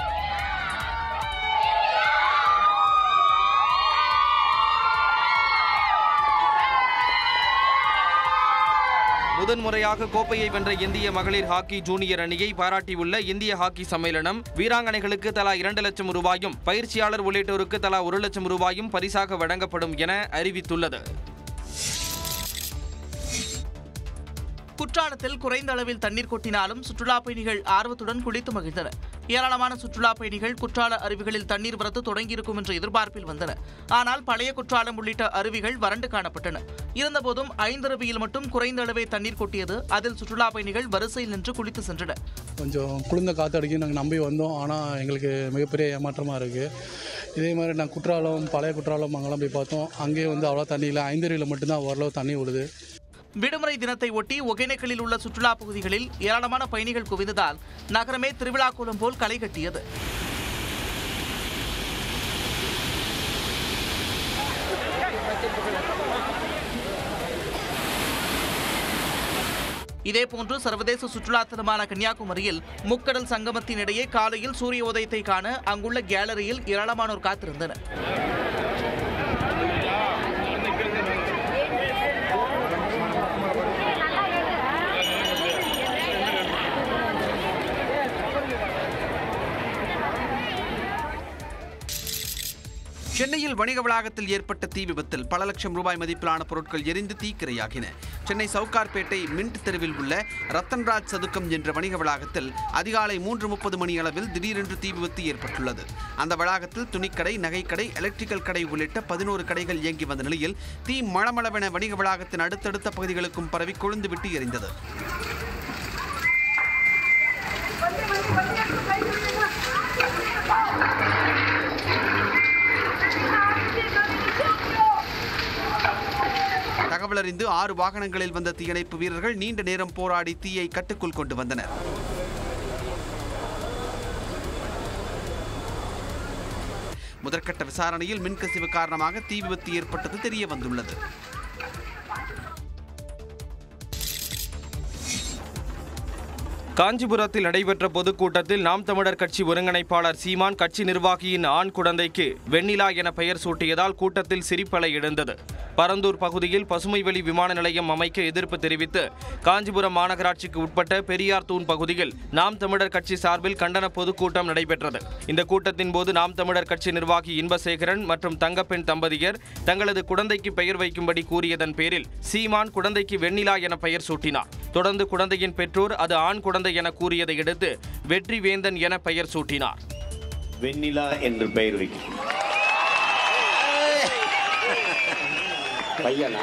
முதன்முறையாக கோப்பையை வென்ற இந்திய மகளிர் ஹாக்கி ஜூனியர் அணியை பாராட்டியுள்ள இந்திய ஹாக்கி சம்மேளனம் வீராங்கனைகளுக்கு தலா இரண்டு லட்சம் ரூபாயும் பயிற்சியாளர் உள்ளிட்டோருக்கு தலா ஒரு லட்சம் ரூபாயும் பரிசாக வழங்கப்படும் என அறிவித்துள்ளது குற்றாலத்தில் குறைந்த அளவில் தண்ணீர் கொட்டினாலும் சுற்றுலா பயணிகள் ஆர்வத்துடன் குளித்து மகிழ்ந்தனர் ஏராளமான சுற்றுலா பயணிகள் குற்றால அருவிகளில் தண்ணீர் வரத்து தொடங்கியிருக்கும் என்ற எதிர்பார்ப்பில் வந்தனர் ஆனால் பழைய குற்றாலம் உள்ளிட்ட அருவிகள் வறண்டு காணப்பட்டன இருந்தபோதும் ஐந்தருவியில் மட்டும் குறைந்த அளவே தண்ணீர் கொட்டியது அதில் சுற்றுலா பயணிகள் வரிசையில் நின்று குளித்து சென்றனர் கொஞ்சம் குளிர்ந்த காற்று அடிக்கும் நாங்கள் நம்பி வந்தோம் ஆனால் எங்களுக்கு மிகப்பெரிய ஏமாற்றமாக இருக்குது இதே மாதிரி நான் குற்றாலம் பழைய குற்றாலம் அங்கெல்லாம் போய் பார்த்தோம் அங்கேயே வந்து அவ்வளோ தண்ணி இல்லை ஐந்தருவியில் மட்டும்தான் ஓரளவு தண்ணி விழுது விடுமுறை தினத்தை ஒட்டி ஒகேனக்கலில் உள்ள சுற்றுலா பகுதிகளில் ஏராளமான பயணிகள் குவிந்ததால் நகரமே திருவிழா கோலம் போல் களை கட்டியது இதேபோன்று சர்வதேச சுற்றுலா தலமான கன்னியாகுமரியில் முக்கடல் சங்கமத்தின் இடையே காலையில் சூரிய உதயத்தை காண அங்குள்ள கேலரியில் ஏராளமானோர் காத்திருந்தனர் சென்னையில் வணிக வளாகத்தில் ஏற்பட்ட தீ விபத்தில் பல லட்சம் ரூபாய் மதிப்பிலான பொருட்கள் எரிந்து தீக்கிரையாகின சென்னை சவுகார்பேட்டை மின்ட் தெருவில் உள்ள ரத்தன்ராஜ் சதுக்கம் என்ற வணிக வளாகத்தில் அதிகாலை மூன்று முப்பது மணி அளவில் திடீரென்று தீ விபத்து ஏற்பட்டுள்ளது அந்த வளாகத்தில் துணிக்கடை நகைக்கடை எலக்ட்ரிக்கல் கடை உள்ளிட்ட பதினோரு கடைகள் இயங்கி வந்த நிலையில் தீ மளமளவென வணிக வளாகத்தின் அடுத்தடுத்த பகுதிகளுக்கும் பரவி கொழுந்துவிட்டு எரிந்தது தகவல் அறிந்து ஆறு வாகனங்களில் வந்த தீயணைப்பு வீரர்கள் நீண்ட நேரம் போராடி தீயை கட்டுக்குள் கொண்டு வந்தனர் முதற்கட்ட விசாரணையில் மின்கசிவு காரணமாக தீ விபத்து ஏற்பட்டது தெரிய வந்துள்ளது காஞ்சிபுரத்தில் நடைபெற்ற பொதுக்கூட்டத்தில் நாம் தமிழர் கட்சி ஒருங்கிணைப்பாளர் சீமான் கட்சி நிர்வாகியின் ஆண் குழந்தைக்கு வெண்ணிலா என பெயர் சூட்டியதால் கூட்டத்தில் சிரிப்பலை எழுந்தது பரந்தூர் பகுதியில் பசுமைவெளி விமான நிலையம் அமைக்க எதிர்ப்பு தெரிவித்து காஞ்சிபுரம் மாநகராட்சிக்கு உட்பட்ட பெரியார் தூண் பகுதியில் நாம் தமிழர் கட்சி சார்பில் கண்டன பொதுக்கூட்டம் நடைபெற்றது இந்த கூட்டத்தின் போது நாம் தமிழர் கட்சி நிர்வாகி இன்பசேகரன் மற்றும் தங்கப்பெண் தம்பதியர் தங்களது குழந்தைக்கு பெயர் வைக்கும்படி கூறியதன் பேரில் சீமான் குழந்தைக்கு வெண்ணிலா என பெயர் சூட்டினார் தொடர்ந்து குழந்தையின் பெற்றோர் அது ஆண் குழந்தை என கூறியதை அடுத்து வெற்றி வேந்தன் என பெயர் சூட்டினார் வெண்ணிலா என்று பெயர் வைக்கிறேன் பையனா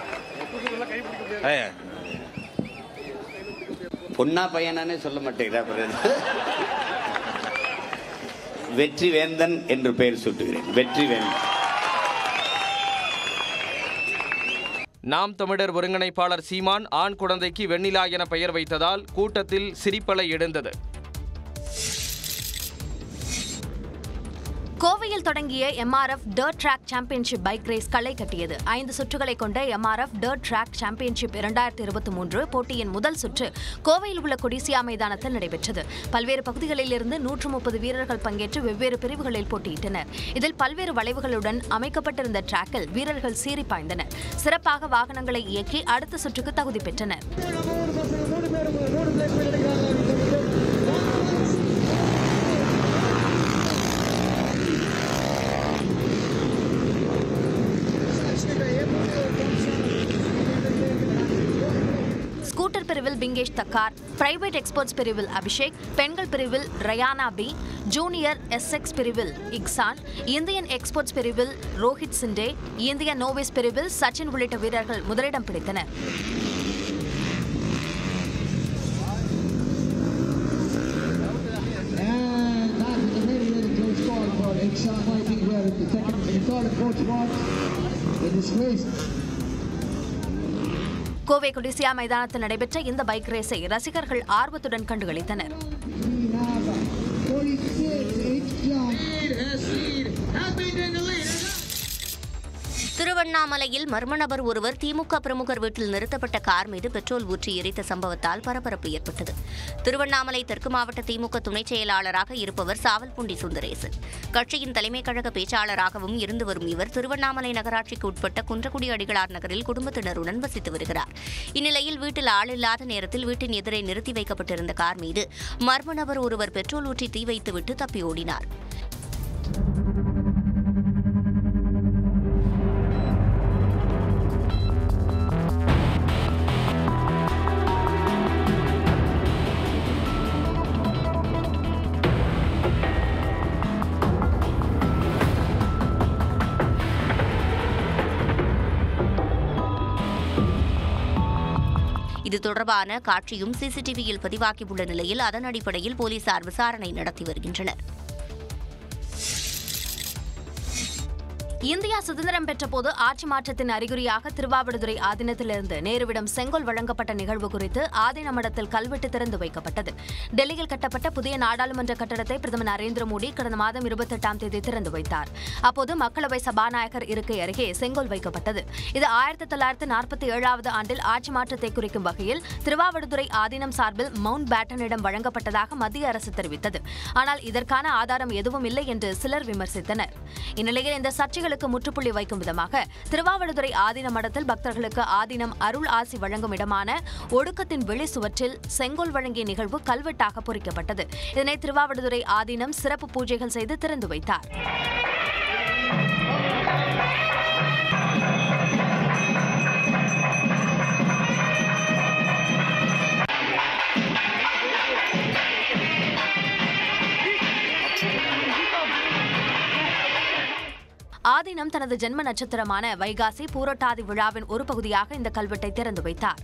பொண்ணா பையனானே சொல்ல மாட்டேங்கிறா அப்புறம் வெற்றி வேந்தன் என்று பெயர் சூட்டுகிறேன் வெற்றி வேந்தன் நாம் தமிழர் ஒருங்கிணைப்பாளர் சீமான் ஆண் குழந்தைக்கு வெண்ணிலா என பெயர் வைத்ததால் கூட்டத்தில் சிரிப்பலை எழுந்தது கோவையில் தொடங்கிய MRF dirt track championship bike race களை கட்டியது ஐந்து சுற்றுகளை கொண்ட எம்ஆர்எஃப் டர்ட் ட்ராக் சாம்பியன்ஷிப் இரண்டாயிரத்தி இருபத்தி மூன்று போட்டியின் முதல் சுற்று கோவையில் உள்ள கொடிசியா மைதானத்தில் நடைபெற்றது பல்வேறு பகுதிகளில் இருந்து நூற்று முப்பது வீரர்கள் பங்கேற்று வெவ்வேறு பிரிவுகளில் போட்டியிட்டனர் இதில் பல்வேறு வளைவுகளுடன் அமைக்கப்பட்டிருந்த டிராக்கில் வீரர்கள் சீறி பாய்ந்தனர் சிறப்பாக வாகனங்களை இயக்கி அடுத்த சுற்றுக்கு தகுதி பெற்றனர் ஸ்கூட்டர் பிரிவில் பிங்கேஷ் தக்கார் பிரைவேட் எக்ஸ்போர்ட்ஸ் பிரிவில் அபிஷேக் பெண்கள் பிரிவில் ரயானா பி ஜூனியர் எஸ்எக்ஸ் பிரிவில் இக்சான் இந்தியன் எக்ஸ்போர்ட்ஸ் பிரிவில் ரோஹித் சிண்டே இந்திய நோவிஸ் பிரிவில் சச்சின் உள்ளிட்ட வீரர்கள் முதலிடம் பிடித்தனர் second, the third approach march. They disgraced Kovai Codissia மைதானத்தில் நடைபெற்ற இந்த பைக் ரேஸை ரசிகர்கள் ஆர்வத்துடன் கண்டுகளித்தனர் திருவண்ணாமலையில் மர்ம நபர் ஒருவர் திமுக பிரமுகர் வீட்டில் நிறுத்தப்பட்ட கார் மீது பெட்ரோல் ஊற்றி எரித்த சம்பவத்தால் பரபரப்பு ஏற்பட்டது திருவண்ணாமலை தெற்கு மாவட்ட திமுக துணைச் செயலாளராக இருப்பவர் சாவல்பூண்டி சுந்தரேசன் கட்சியின் தலைமை கழக பேச்சாளராகவும் இருந்து வரும் இவர் திருவண்ணாமலை நகராட்சிக்கு உட்பட்ட குன்றக்குடி அடிகளார் நகரில் குடும்பத்தினருடன் வசித்து வருகிறார் இந்நிலையில் வீட்டில் ஆள் இல்லாத நேரத்தில் வீட்டின் எதிரே நிறுத்தி வைக்கப்பட்டிருந்த கார் மீது மர்ம நபர் ஒருவர் பெட்ரோல் ஊற்றி தீ வைத்துவிட்டு தப்பி ஓடினார் இது தொடர்பான காட்சியும் சிசிடிவியில் பதிவாகியுள்ள நிலையில் அதன் அடிப்படையில் போலீசார் விசாரணை நடத்தி வருகின்றனர் இந்தியா சுதந்திரம் பெற்றபோது ஆட்சி மாற்றத்தின் அறிகுறியாக திருவாவடுதுறை ஆதீனத்திலிருந்து நேருவிடம் செங்கோல் வழங்கப்பட்ட நிகழ்வு குறித்து ஆதீன மடத்தில் கல்வெட்டு திறந்து வைக்கப்பட்டது டெல்லியில் கட்டப்பட்ட புதிய நாடாளுமன்ற கட்டடத்தை பிரதமர் நரேந்திர மோடி கடந்த மாதம் இருபத்தெட்டாம் தேதி திறந்து வைத்தார் அப்போது மக்களவை சபாநாயகர் இருக்கை அருகே செங்கோல் வைக்கப்பட்டது இது ஆயிரத்தி தொள்ளாயிரத்தி நாற்பத்தி ஏழாவது ஆண்டில் ஆட்சி மாற்றத்தை குறிக்கும் வகையில் திருவாவடுதுறை ஆதீனம் சார்பில் மவுண்ட் பேட்டனிடம் வழங்கப்பட்டதாக மத்திய அரசு தெரிவித்தது ஆனால் இதற்கான ஆதாரம் எதுவும் இல்லை என்று சிலர் விமர்சித்தனர் இந்நிலையில் இந்த சர்ச்சைகளுக்கு முற்றுப்புள்ளி வைக்கும் விதமாக திருவாவடுதுறை ஆதீன மடத்தில் பக்தர்களுக்கு ஆதீனம் அருள் ஆசி வழங்கும் இடமான ஒடுக்கத்தின் வெளி சுவற்றில் செங்கோல் வழங்கிய நிகழ்வு கல்வெட்டாக பொறிக்கப்பட்டது இதனை திருவாவடுதுறை ஆதீனம் சிறப்பு பூஜைகள் செய்து திறந்து வைத்தார் ஆதீனம் தனது ஜென்ம நட்சத்திரமான வைகாசி பூரட்டாதி விழாவின் ஒரு பகுதியாக இந்த கல்வெட்டை திறந்து வைத்தார்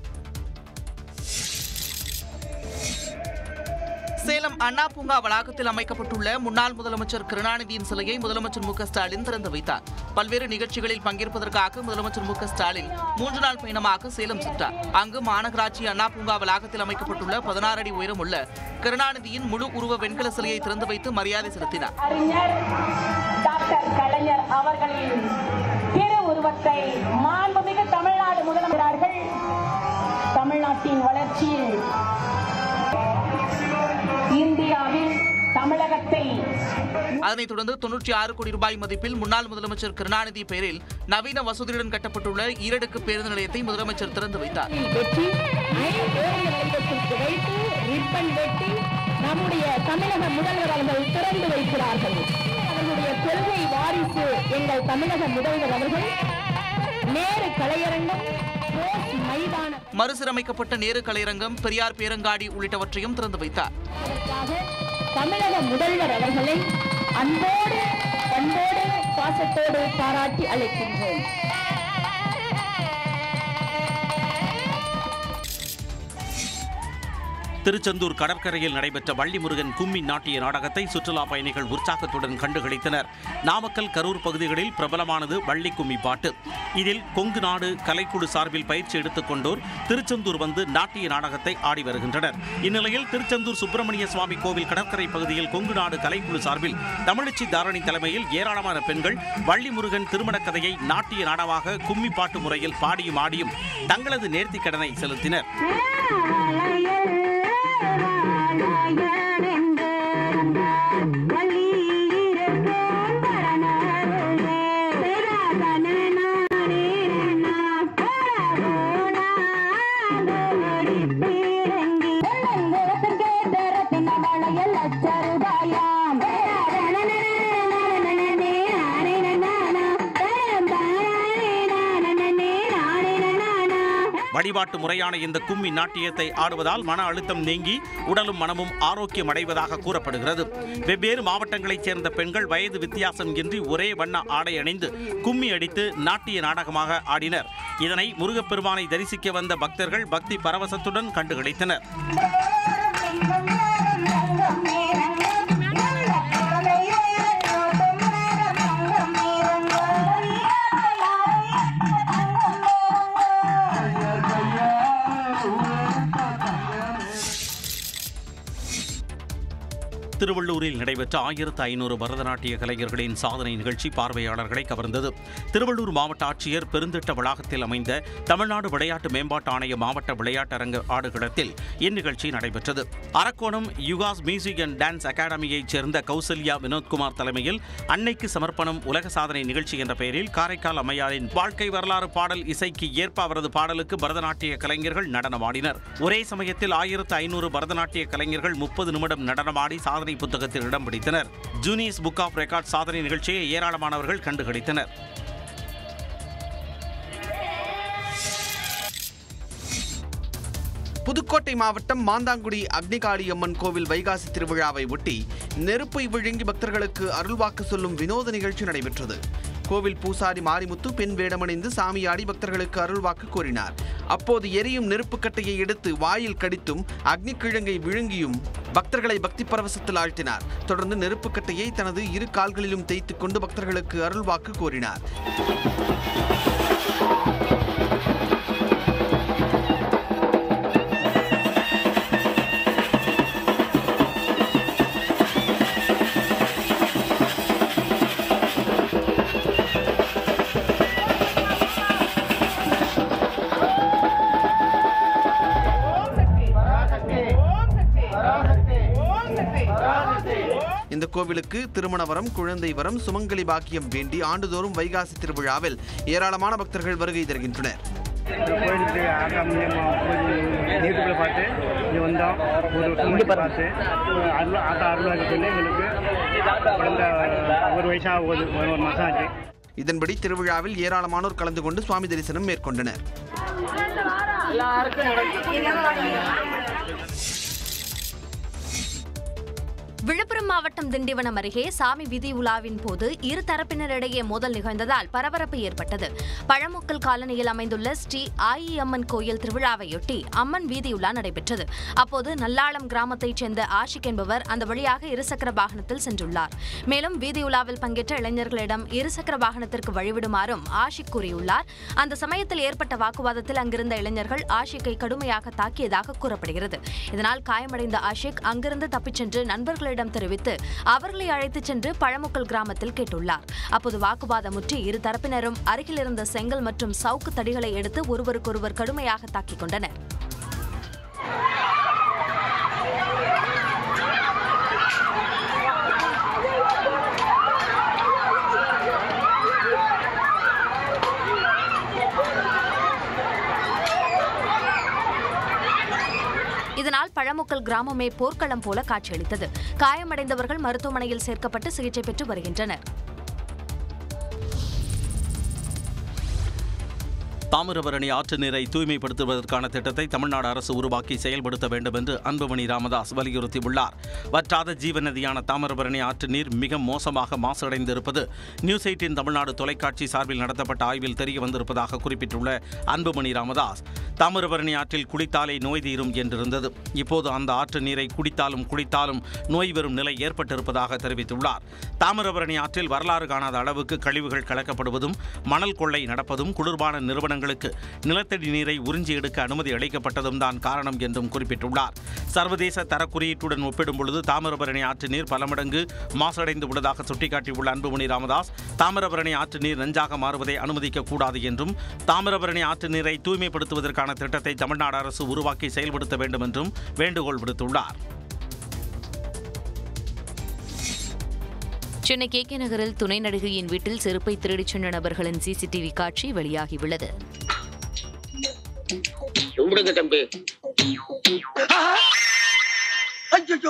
சேலம் அண்ணா பூங்கா வளாகத்தில் அமைக்கப்பட்டுள்ள முன்னாள் முதலமைச்சர் கருணாநிதியின் சிலையை முதலமைச்சர் மு க ஸ்டாலின் திறந்து வைத்தார் பல்வேறு நிகழ்ச்சிகளில் பங்கேற்பதற்காக முதலமைச்சர் மு க ஸ்டாலின் மூன்று நாள் பயணமாக சேலம் சென்றார் அங்கு மாநகராட்சி அண்ணா பூங்கா வளாகத்தில் அமைக்கப்பட்டுள்ள பதினாறு அடி உயரமுள்ள கருணாநிதியின் முழு உருவ வெண்கல சிலையை திறந்து வைத்து மரியாதை செலுத்தினார் அறிஞர் டாக்டர் கலைஞர் அவர்களின் திரு உருவத்தை மாண்புமிகு தமிழ்நாடு முதலமைச்சர்கள் தமிழ்நாட்டின் வளர்ச்சியில் இந்தியாவில் தமிழகத்தை அதனைத் தொடர்ந்து தொன்னூற்றி ஆறு கோடி ரூபாய் மதிப்பில் முன்னாள் முதலமைச்சர் கருணாநிதி பெயரில் நவீன வசதியுடன் கட்டப்பட்டுள்ள ஈரடுக்கு பேருந்து நிலையத்தை முதலமைச்சர் திறந்து வைத்தார் வெற்றி பேருந்து நிலையத்திற்கு வைத்து ரிப்பன் வெட்டி நம்முடைய தமிழக முதல்வர் அவர்கள் திறந்து வைக்கிறார்கள் அவர்களுடைய கொள்கை வாரிசு எங்கள் தமிழக முதல்வர் அவர்கள் நேரு கலையரங்கம் போஸ் மைதானம் மறுசீரமைக்கப்பட்ட நேரு கலையரங்கம் பெரியார் பேரங்காடி உள்ளிட்டவற்றையும் திறந்து வைத்தார் அதற்காக தமிழக முதல்வர் அவர்களை அன்போடு பண்போடு பாசத்தோடு பாராட்டி அழைக்கின்றோம் திருச்செந்தூர் கடற்கரையில் நடைபெற்ற வள்ளிமுருகன் கும்மி நாட்டிய நாடகத்தை சுற்றுலா பயணிகள் உற்சாகத்துடன் கண்டுகளித்தனர் நாமக்கல் கரூர் பகுதிகளில் பிரபலமானது வள்ளி கும்மி பாட்டு இதில் கொங்கு நாடு கலைக்குழு சார்பில் பயிற்சி எடுத்துக்கொண்டோர் திருச்செந்தூர் வந்து நாட்டிய நாடகத்தை ஆடி வருகின்றனர் இந்நிலையில் திருச்செந்தூர் சுப்பிரமணிய சுவாமி கோவில் கடற்கரை பகுதியில் கொங்கு நாடு கலைக்குழு சார்பில் தமிழச்சி தாரணி தலைமையில் ஏராளமான பெண்கள் வள்ளிமுருகன் திருமண கதையை நாட்டிய நாடகமாக கும்மி பாட்டு முறையில் பாடியும் ஆடியும் தங்களது நேர்த்திக் கடனை செலுத்தினர் வழிபாட்டு முறையான இந்த கும்மி நாட்டியத்தை ஆடுவதால் மன அழுத்தம் நீங்கி உடலும் மனமும் ஆரோக்கியம் அடைவதாக கூறப்படுகிறது வெவ்வேறு மாவட்டங்களைச் சேர்ந்த பெண்கள் வயது வித்தியாசம் இன்றி ஒரே வண்ண ஆடை அணிந்து கும்மி அடித்து நாட்டிய நாடகமாக ஆடினர் இதனை முருகப்பெருமானை தரிசிக்க வந்த பக்தர்கள் பக்தி பரவசத்துடன் கண்டுகளித்தனர் திருவள்ளூரில் நடைபெற்ற ஆயிரத்து ஐநூறு பரதநாட்டிய கலைஞர்களின் சாதனை நிகழ்ச்சி பார்வையாளர்களை கவர்ந்தது திருவள்ளூர் மாவட்ட ஆட்சியர் பெருந்திட்ட வளாகத்தில் அமைந்த தமிழ்நாடு விளையாட்டு மேம்பாட்டு ஆணைய மாவட்ட விளையாட்டரங்க ஆடுகளத்தில் இந்நிகழ்ச்சி நடைபெற்றது Arakkonam Yugas music and dance அகாடமியைச் சேர்ந்த கௌசல்யா வினோத்குமார் தலைமையில் அன்னைக்கு சமர்ப்பணம் உலக சாதனை நிகழ்ச்சி என்ற பெயரில் காரைக்கால் அம்மையாரின் வாழ்க்கை வரலாறு பாடல் இசைக்கு ஏற்ப அவரது பாடலுக்கு பரதநாட்டிய கலைஞர்கள் நடனமாடினர் ஒரே சமயத்தில் ஆயிரத்து ஐநூறு பரதநாட்டிய கலைஞர்கள் முப்பது நிமிடம் நடனமாடி சாதனை புத்தகத்தில் இடம் பிடித்தனர் ஜூனியஸ் புக் ஆஃப் ரெக்கார்ட் சாதனை நிகழ்ச்சியை ஏராளமானவர்கள் கண்டுகளித்தனர் புதுக்கோட்டை மாவட்டம் மாந்தாங்குடி அக்னிகாளி அம்மன் கோவில் வைகாசி திருவிழாவை ஒட்டி நெருப்பை விழுங்கி பக்தர்களுக்கு அருள்வாக்கு சொல்லும் வினோத நிகழ்ச்சி நடைபெற்றது கோவில் பூசாரி மாரிமுத்து பெண் வேடமணிந்து சாமியாடி பக்தர்களுக்கு அருள்வாக்கு கூறினார் அப்போது எரியும் நெருப்பு கட்டையை எடுத்து வாயில் கடித்தும் அக்னி கிழங்கை விழுங்கியும் பக்தர்களை பக்தி பரவசத்தில் ஆழ்த்தினார் தொடர்ந்து நெருப்பு கட்டையை தனது இரு கால்களிலும் தேய்த்துக் கொண்டு பக்தர்களுக்கு அருள்வாக்கு கூறினார் இந்த கோவிலுக்கு திருமண வரம் குழந்தை வரம் சுமங்கலி பாக்கியம் வேண்டி ஆண்டுதோறும் வைகாசி திருவிழாவில் ஏராளமான பக்தர்கள் வருகை தருகின்றனர் இந்த கோயிலுக்கு ஆகா மூலியமாக யூடியூப்பில் பார்த்து இங்கே வந்தோம் ஒரு வருஷம் பார்த்து அருள் ஆத்தா அருளாக சொல்லி எங்களுக்கு குழந்த ஒரு வயசாக ஒரு ஒரு மாதம் ஆச்சு இதன்படி திருவிழாவில் ஏராளமானோர் கலந்து கொண்டு சுவாமி தரிசனம் மேற்கொண்டனர் விழுப்புரம் மாவட்டம் திண்டிவனம் அருகே சாமி வீதி உலாவின் போது இரு தரப்பினரிடையே மோதல் நிகழ்ந்ததால் பரபரப்பு ஏற்பட்டது பழமுக்கல் காலனியில் அமைந்துள்ள ஸ்ரீ ஆயியம்மன் கோயில் திருவிழாவையொட்டி அம்மன் வீதி உலா நடைபெற்றது அப்போது நல்லாளம் கிராமத்தைச் சேர்ந்த ஆஷிக் என்பவர் அந்த வழியாக இருசக்கர வாகனத்தில் சென்றுள்ளார் மேலும் வீதி உலாவில் பங்கேற்ற இளைஞர்களிடம் இருசக்கர வாகனத்திற்கு வழிவிடுமாறும் ஆஷிக் கூறியுள்ளார் அந்த சமயத்தில் ஏற்பட்ட வாக்குவாதத்தில் அங்கிருந்த இளைஞர்கள் ஆஷிக்கை கடுமையாக தாக்கியதாக கூறப்படுகிறது இதனால் காயமடைந்த ஆஷிக் அங்கிருந்து தப்பிச் சென்று நண்பர்களிடம் தெரிவித்து அவர்களை அழைத்துச் சென்று பழமுக்கல் கிராமத்தில் கேட்டுள்ளார் அப்போது வாக்குவாதம் முற்றி இரு தரப்பினரும் அருகில் இருந்த செங்கல் மற்றும் சவுக்கு தடிகளை எடுத்து ஒருவருக்கொருவர் கடுமையாக தாக்கிக் கொண்டனர் இதனால் பழமுக்கல் கிராமமே போர்க்களம் போல காட்சியளித்தது காயமடைந்தவர்கள் மருத்துவமனையில் சேர்க்கப்பட்டு சிகிச்சை பெற்று வருகின்றனர் தாமிரபரணி ஆற்று நீரை தூய்மைப்படுத்துவதற்கான திட்டத்தை தமிழ்நாடு அரசு உருவாக்கி செயல்படுத்த வேண்டும் என்று அன்புமணி ராமதாஸ் வலியுறுத்தியுள்ளார் வற்றாத ஜீவ நதியான தாமிரபரணி ஆற்று நீர் மிக மோசமாக மாசடைந்திருப்பது நியூஸ் எயிட்டின் தமிழ்நாடு தொலைக்காட்சி சார்பில் நடத்தப்பட்ட ஆய்வில் தெரிய வந்திருப்பதாக குறிப்பிட்டுள்ள அன்புமணி ராமதாஸ் தாமிரபரணி ஆற்றில் குடித்தாலே நோய் தீரும் என்றிருந்தது இப்போது அந்த ஆற்று நீரை குடித்தாலும் குடித்தாலும் நோய் வரும் நிலை ஏற்பட்டிருப்பதாக தெரிவித்துள்ளார் தாமிரபரணி ஆற்றில் வரலாறு காணாத அளவுக்கு கழிவுகள் கலக்கப்படுவதும் மணல் கொள்ளை நடப்பதும் குளிர்பான நிறுவனங்களுக்கு நிலத்தடி நீரை உறிஞ்சி எடுக்க அனுமதி அளிக்கப்பட்டதும் தான் காரணம் என்றும் குறிப்பிட்டுள்ளார் சர்வதேச தர குறியீட்டுடன் ஒப்பிடும் பொழுது தாமிரபரணி ஆற்று நீர் பல மடங்கு மாசடைந்து உள்ளதாக சுட்டிக்காட்டியுள்ள அன்புமணி ராமதாஸ் தாமிரபரணி ஆற்று நீர் நஞ்சாக மாறுவதை அனுமதிக்க கூடாது என்றும் தாமிரபரணி ஆற்று நீரை தூய்மைப்படுத்துவதற்கான திட்டத்தை தமிழ்நாடு அரசு உருவாக்கி செயல்படுத்த வேண்டும் என்றும் வேண்டுகோள் விடுத்துள்ளார் சென்னை கே கே நகரில் துணை நடிகையின் வீட்டில் செருப்பை திருடிச் சென்ற நபர்களின் சிசிடிவி காட்சி வெளியாகியுள்ளது கும்பிடுங்க தம்பி ஐயோ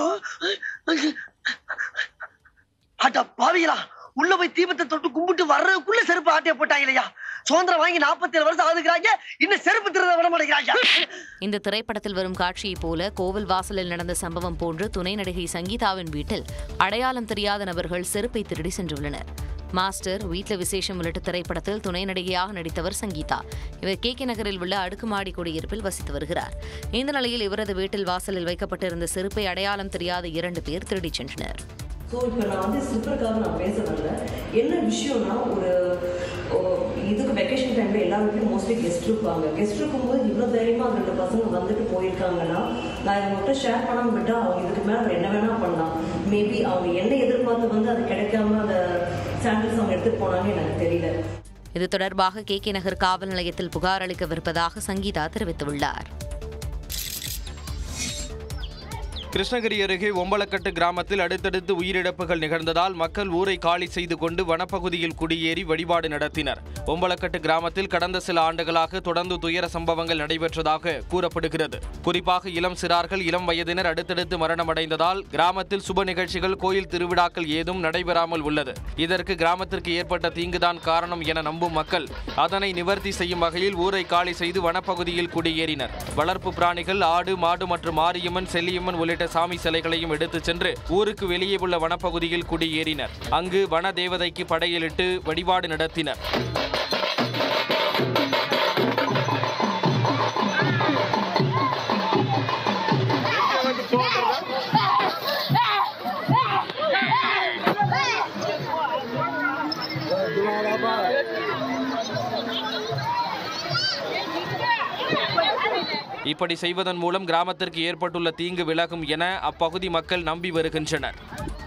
அட பாவிகளா உள்ள போய் தீபத்தை தொட்டு கும்பிட்டு வர்றதுக்குள்ள செருப்பு ஆட்டிய போட்டாங்களையா சுதந்திரம் வாங்கி நாற்பத்தி ஏழு வருஷம் ஆகுதுங்கிறாங்க இன்னும் செருப்பு திருட விட மாட்டேங்கிறாங்க இந்த திரைப்படத்தில் வரும் காட்சியைப் போல கோவில் வாசலில் நடந்த சம்பவம் போன்று துணை நடிகை சங்கீதாவின் வீட்டில் அடையாளம் தெரியாத நபர்கள் செருப்பை திருடி சென்றுள்ளனர் மாஸ்டர் வீட்ல விசேஷம் உள்ளிட்ட திரைப்படத்தில் துணை நடிகையாக நடித்தவர் சங்கீதா இவர் கே கே நகரில் உள்ள அடுக்குமாடி குடியிருப்பில் வசித்து வருகிறார் இந்த நிலையில் இவரது வீட்டில் வாசலில் வைக்கப்பட்டிருந்த செருப்பை அடையாளம் தெரியாத இரண்டு பேர் திருடிச் சென்றனர் ஸோ இப்போ நான் வந்து ஸ்லிப்பருக்காக நான் பேச வரல என்ன விஷயம்னா ஒரு ஓ, இதுக்கு வெக்கேஷன் டைமில் எல்லா வீட்லையும் மோஸ்ட்லி கெஸ்ட் இருப்பாங்க கெஸ்ட் இருக்கும்போது இவ்வளோ தைரியமாக ரெண்டு பசங்க வந்துட்டு போயிருக்காங்கன்னா நான் இதை மட்டும் ஷேர் பண்ணாமல் விட்டால் அவங்க இதுக்கு மேலே என்ன வேணால் பண்ணலாம் மேபி அவங்க என்ன எதிர்பார்த்து வந்து அது கிடைக்காம அந்த சாம்பிள்ஸ் அவங்க எடுத்துகிட்டு போனாங்க எனக்கு தெரியல இது தொடர்பாக கே கே நகர் காவல் நிலையத்தில் புகார் அளிக்கவிருப்பதாக சங்கீதா தெரிவித்துள்ளார் கிருஷ்ணகிரி அருகே ஒம்பலக்கட்டு கிராமத்தில் அடுத்தடுத்து உயிரிழப்புகள் நிகழ்ந்ததால் மக்கள் ஊரை காலி செய்து கொண்டு வனப்பகுதியில் குடியேறி வழிபாடு நடத்தினர் ஒம்பலக்கட்டு கிராமத்தில் கடந்த சில ஆண்டுகளாக தொடர்ந்து துயர சம்பவங்கள் நடைபெற்றதாக கூறப்படுகிறது குறிப்பாக இளம் சிறார்கள் இளம் வயதினர் அடுத்தடுத்து மரணமடைந்ததால் கிராமத்தில் சுப நிகழ்ச்சிகள் கோயில் திருவிழாக்கள் ஏதும் நடைபெறாமல் உள்ளது இதற்கு கிராமத்திற்கு ஏற்பட்ட தீங்குதான் காரணம் என நம்பும் மக்கள் அதனை நிவர்த்தி செய்யும் வகையில் ஊரை காலி செய்து வனப்பகுதியில் குடியேறினர் வளர்ப்பு பிராணிகள் ஆடு மாடு மற்றும் மாரியம்மன் செல்லியம்மன் உள்ளிட்ட சாமி சிலைகளையும் எடுத்துச் சென்று ஊருக்கு வெளியே உள்ள வனப்பகுதியில் குடியேறினர் அங்கு வன தேவதைக்கு படையலிட்டு வழிபாடு நடத்தினர் இப்படி செய்வதன் மூலம் கிராமத்திற்கு ஏற்பட்டுள்ள தீங்கு விலகும் என அப்பகுதி மக்கள் நம்பி வருகின்றனர்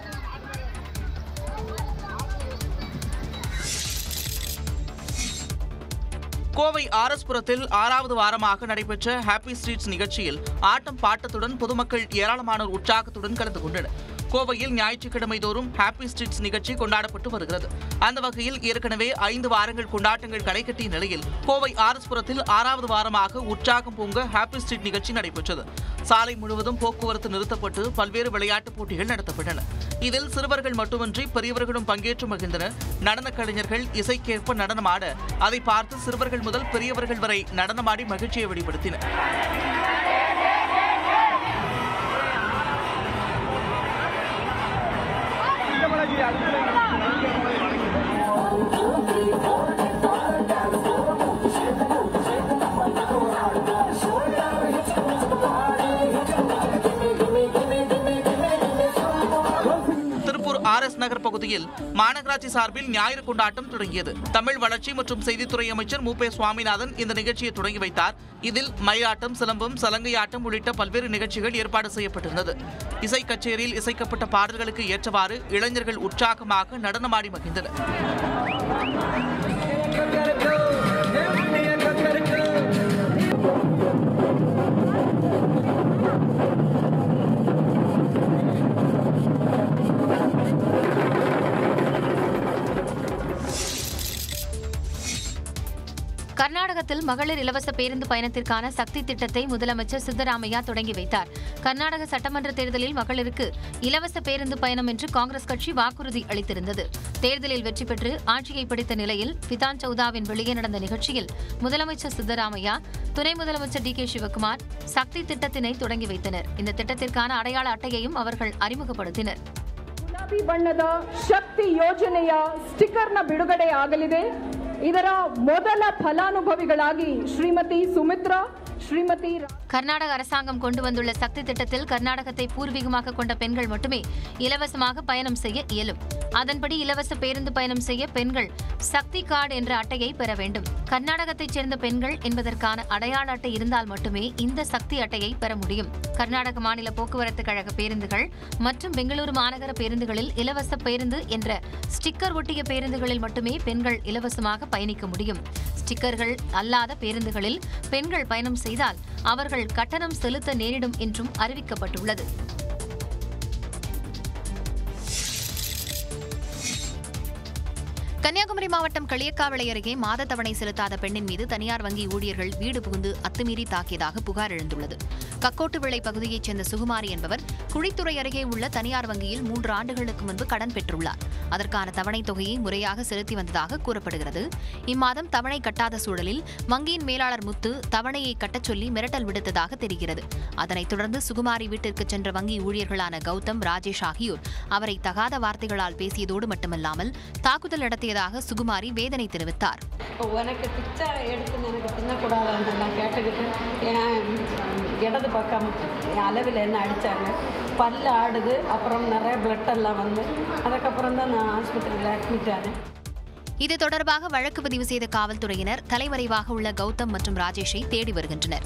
கோவை ஆர்எஸ்புரத்தில் ஆறாவது வாரமாக நடைபெற்ற ஹாப்பி ஸ்ட்ரீட்ஸ் நிகழ்ச்சியில் ஆட்டம் பாட்டத்துடன் பொதுமக்கள் ஏராளமானோர் உற்சாகத்துடன் கலந்து கொண்டனர் கோவையில் ஞாயிற்றுக்கிழமை தோறும் ஹாப்பி ஸ்ட்ரீட்ஸ் நிகழ்ச்சி கொண்டாடப்பட்டு வருகிறது அந்த வகையில் ஏற்கனவே ஐந்து வாரங்கள் கொண்டாட்டங்கள் களை கட்டிய நிலையில் கோவை ஆர்எஸ்புரத்தில் ஆறாவது வாரமாக உற்சாகம் பொங்க ஹாப்பி ஸ்ட்ரீட் நிகழ்ச்சி நடைபெற்றது சாலை முழுவதும் போக்குவரத்து நிறுத்தப்பட்டு பல்வேறு விளையாட்டுப் போட்டிகள் நடத்தப்பட்டன இதில் சிறுவர்கள் மட்டுமின்றி பெரியவர்களும் பங்கேற்று மகிழ்ந்தனர் நடனக் கலைஞர்கள் இசைக்கேற்ப நடனமாட அதை பார்த்து சிறுவர்கள் முதல் பெரியவர்கள் வரை நடனமாடி மகிழ்ச்சியை வெளிப்படுத்தினர் திருப்பூர் ஆர் எஸ் நகர் பகுதியில் மாநகராட்சி சார்பில் ஞாயிறு கொண்டாட்டம் தொடங்கியது தமிழ் வளர்ச்சி மற்றும் செய்தித்துறை அமைச்சர் மு பே சுவாமிநாதன் இந்த நிகழ்ச்சியை தொடங்கி வைத்தார் இதில் மயிலாட்டம் சிலம்பம் சலங்கையாட்டம் உள்ளிட்ட பல்வேறு நிகழ்ச்சிகள் ஏற்பாடு செய்யப்பட்டிருந்தது இசை கச்சேரியில் இசைக்கப்பட்ட பாடல்களுக்கு ஏற்றவாறு இளைஞர்கள் உற்சாகமாக நடனமாடி மகிழ்ந்தனர் கர்நாடகத்தில் மகளிர் இலவச பேருந்து பயணத்திற்கான சக்தி திட்டத்தை முதலமைச்சர் சித்தராமையா தொடங்கி வைத்தார் கர்நாடக சட்டமன்ற தேர்தலில் மகளிருக்கு இலவச பேருந்து பயணம் என்று காங்கிரஸ் கட்சி வாக்குறுதி அளித்திருந்தது தேர்தலில் வெற்றி பெற்று ஆட்சியை பிடித்த நிலையில் பிதான் சௌதாவின் வெளியே நடந்த நிகழ்ச்சியில் முதலமைச்சர் சித்தராமையா துணை முதலமைச்சர் டி கே சிவகுமார் சக்தி திட்டத்தினை தொடங்கி வைத்தனர் இந்த திட்டத்திற்கான அடையாள அட்டையையும் அவர்கள் அறிமுகப்படுத்தினர் ಗುಲಾಬಿ ಬಣ್ಣದ ಶಕ್ತಿ ಯೋಜನೆಯ ಸ್ಟಿಕರ್ನ ಬಿಡುಗಡೆ ಆಗಲಿದೆ ಇದರ ಮೊದಲ ಫಲಾನುಭವಿಗಳಾಗಿ ಶ್ರೀಮತಿ ಸುಮಿತ್ರಾ ಶ್ರೀಮತಿ ರಾ- கர்நாடக அரசாங்கம் கொண்டு வந்துள்ள சக்தி திட்டத்தில் கர்நாடகத்தை பூர்வீகமாக கொண்ட பெண்கள் மட்டுமே இலவசமாக பயணம் செய்ய இயலும் அதன்படி இலவச பேருந்து பயணம் செய்ய பெண்கள் சக்தி கார்டு என்ற அட்டையை பெற வேண்டும் கர்நாடகத்தைச் சேர்ந்த பெண்கள் என்பதற்கான அடையாள அட்டை இருந்தால் மட்டுமே இந்த சக்தி அட்டையை பெற முடியும் கர்நாடக மாநில போக்குவரத்து கழக பேருந்துகள் மற்றும் பெங்களூரு மாநகர பேருந்துகளில் இலவச பேருந்து என்ற ஸ்டிக்கர் ஒட்டிய பேருந்துகளில் மட்டுமே பெண்கள் இலவசமாக பயணிக்க முடியும் ஸ்டிக்கர்கள் அல்லாத பேருந்துகளில் பெண்கள் பயணம் செய்தால் அவர்கள் கட்டணம் செலுத்த நேரிடும் என்றும் அறிவிக்கப்பட்டுள்ளது கன்னியாகுமரி மாவட்டம் களியக்காவிளை அருகே மாத தவணை செலுத்தாத பெண்ணின் மீது தனியார் வங்கி ஊழியர்கள் வீடு புகுந்து அத்துமீறி தாக்கியதாக புகார் எழுந்துள்ளது கக்கோட்டுவிளை பகுதியைச் சேர்ந்த சுகுமாரி என்பவர் குழித்துறை அருகே உள்ள தனியார் வங்கியில் மூன்று ஆண்டுகளுக்கு முன்பு கடன் பெற்றுள்ளார் அதற்கான தவணை தொகையை முறையாக செலுத்தி வந்ததாக கூறப்படுகிறது இம்மாதம் தவணை கட்டாத சூழலில் வங்கியின் மேலாளர் முத்து தவணையை கட்டச் சொல்லி மிரட்டல் விடுத்ததாக தெரிகிறது அதனைத் தொடர்ந்து சுகுமாரி வீட்டிற்கு சென்ற வங்கி ஊழியர்களான கௌதம் ராஜேஷ் ஆகியோர் அவரை தகாத வார்த்தைகளால் பேசியதோடு மட்டுமல்லாமல் தாக்குதல் நடத்தியதாக சுகுமாரி வேதனை தெரிவித்தார் உனக்கு பிச்சை எடுத்து எனக்கு தின்னக்கூடாதுன்னு நான் கேட்டுக்கிட்டு என் இடது பக்கம் அளவில் என்ன அடித்தாங்க பல்ல ஆடுது அப்புறம் நிறைய பிளட் எல்லாம் வந்து அதுக்கப்புறம் தான் நான் ஆஸ்பத்திரியில் அட்மிட் ஆனேன் இது தொடர்பாக வழக்கு பதிவு செய்த காவல்துறையினர் தலைமறைவாக உள்ள கௌதம் மற்றும் ராஜேஷை தேடி வருகின்றனர்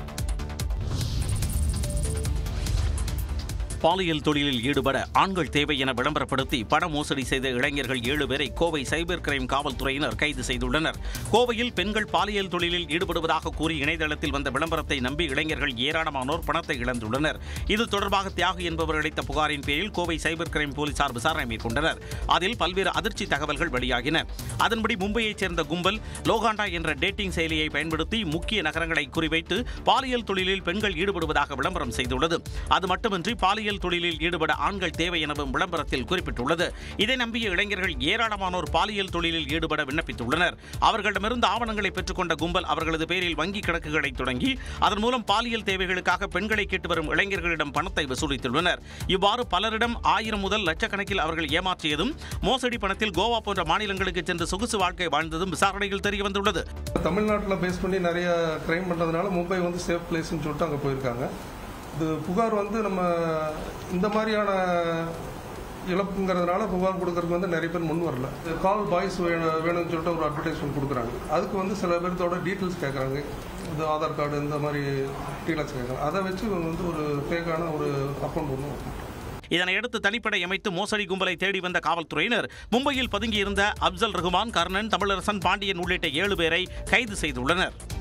பாலியல் தொழிலில் ஈடுபட ஆண்கள் தேவை என விளம்பரப்படுத்தி பண மோசடி செய்த இளைஞர்கள் ஏழு பேரை கோவை சைபர் கிரைம் காவல்துறையினர் கைது செய்துள்ளனர் கோவையில் பெண்கள் பாலியல் தொழிலில் ஈடுபடுவதாக கூறி இணையதளத்தில் வந்த விளம்பரத்தை நம்பி இளைஞர்கள் ஏராளமானோர் பணத்தை இழந்துள்ளனர் இது தொடர்பாக தியாகு என்பவர் அளித்த புகாரின் பேரில் கோவை சைபர் கிரைம் போலீசார் விசாரணை மேற்கொண்டனர் அதில் பல்வேறு அதிர்ச்சி தகவல்கள் வெளியாகின அதன்படி மும்பையைச் சேர்ந்த கும்பல் லோகாண்டா என்ற டேட்டிங் செயலியை பயன்படுத்தி முக்கிய நகரங்களை குறிவைத்து பாலியல் தொழிலில் பெண்கள் ஈடுபடுவதாக விளம்பரம் செய்துள்ளது அது மட்டுமின்றி பாலியல் தொழிலில் ஈடுபட ஆண்கள் தேவை எனவும் விளம்பரத்தில் குறிப்பிட்டுள்ளது இதை நம்பிய இளைஞர்கள் ஏராளமானோர் பாலியல் தொழிலில் ஈடுபட விண்ணப்பித்துள்ளனர் அவர்களிடமிருந்து ஆவணங்களை பெற்றுக்கொண்ட கும்பல் அவர்களது பேரில் வங்கி கணக்குகளை தொடங்கி அதன் மூலம் பாலியல் தேவைகளுக்காக பெண்களை கேட்டு வரும் இளைஞர்களிடம் பணத்தை வசூலித்துள்ளனர் இவ்வாறு பலரிடம் ஆயிரம் முதல் லட்சக்கணக்கில் அவர்கள் ஏமாற்றியதும் மோசடி பணத்தில் கோவா போன்ற மாநிலங்களுக்கு சென்று சொகுசு வாழ்க்கை வாழ்ந்ததும் விசாரணையில் தெரிய வந்துள்ளது தமிழ்நாட்டில் பேஸ் பண்ணி நிறைய கிரைம் பண்ணுறதுனால மும்பை வந்து சேஃப் பிளேஸ்னு சொல்லிட்டு அங்கே போயிருக்காங்க இது புகார் வந்து நம்ம இந்த மாதிரியான இழப்புங்கிறதுனால புகார் கொடுக்கறதுக்கு வந்து நிறைய பேர் முன் வரல கால் பாய்ஸ் வேணும்னு சொல்லிட்டு ஒரு அட்வர்டைஸ்மெண்ட் கொடுக்குறாங்க அதுக்கு வந்து சில பேர்த்தோட டீட்டெயில்ஸ் கேட்குறாங்க இது ஆதார் கார்டு இந்த மாதிரி டீட்டெயில்ஸ் கேட்குறாங்க அதை வச்சு இவங்க வந்து ஒரு ஃபேக்கான ஒரு அக்கௌண்ட் ஒன்று இதனையடுத்து தனிப்படை அமைத்து மோசடி கும்பலை தேடி வந்த காவல்துறையினர் மும்பையில் பதுங்கியிருந்த அப்சல் ரகுமான் கர்ணன் தமிழரசன் பாண்டியன் உள்ளிட்ட ஏழு பேரை கைது செய்துள்ளனர்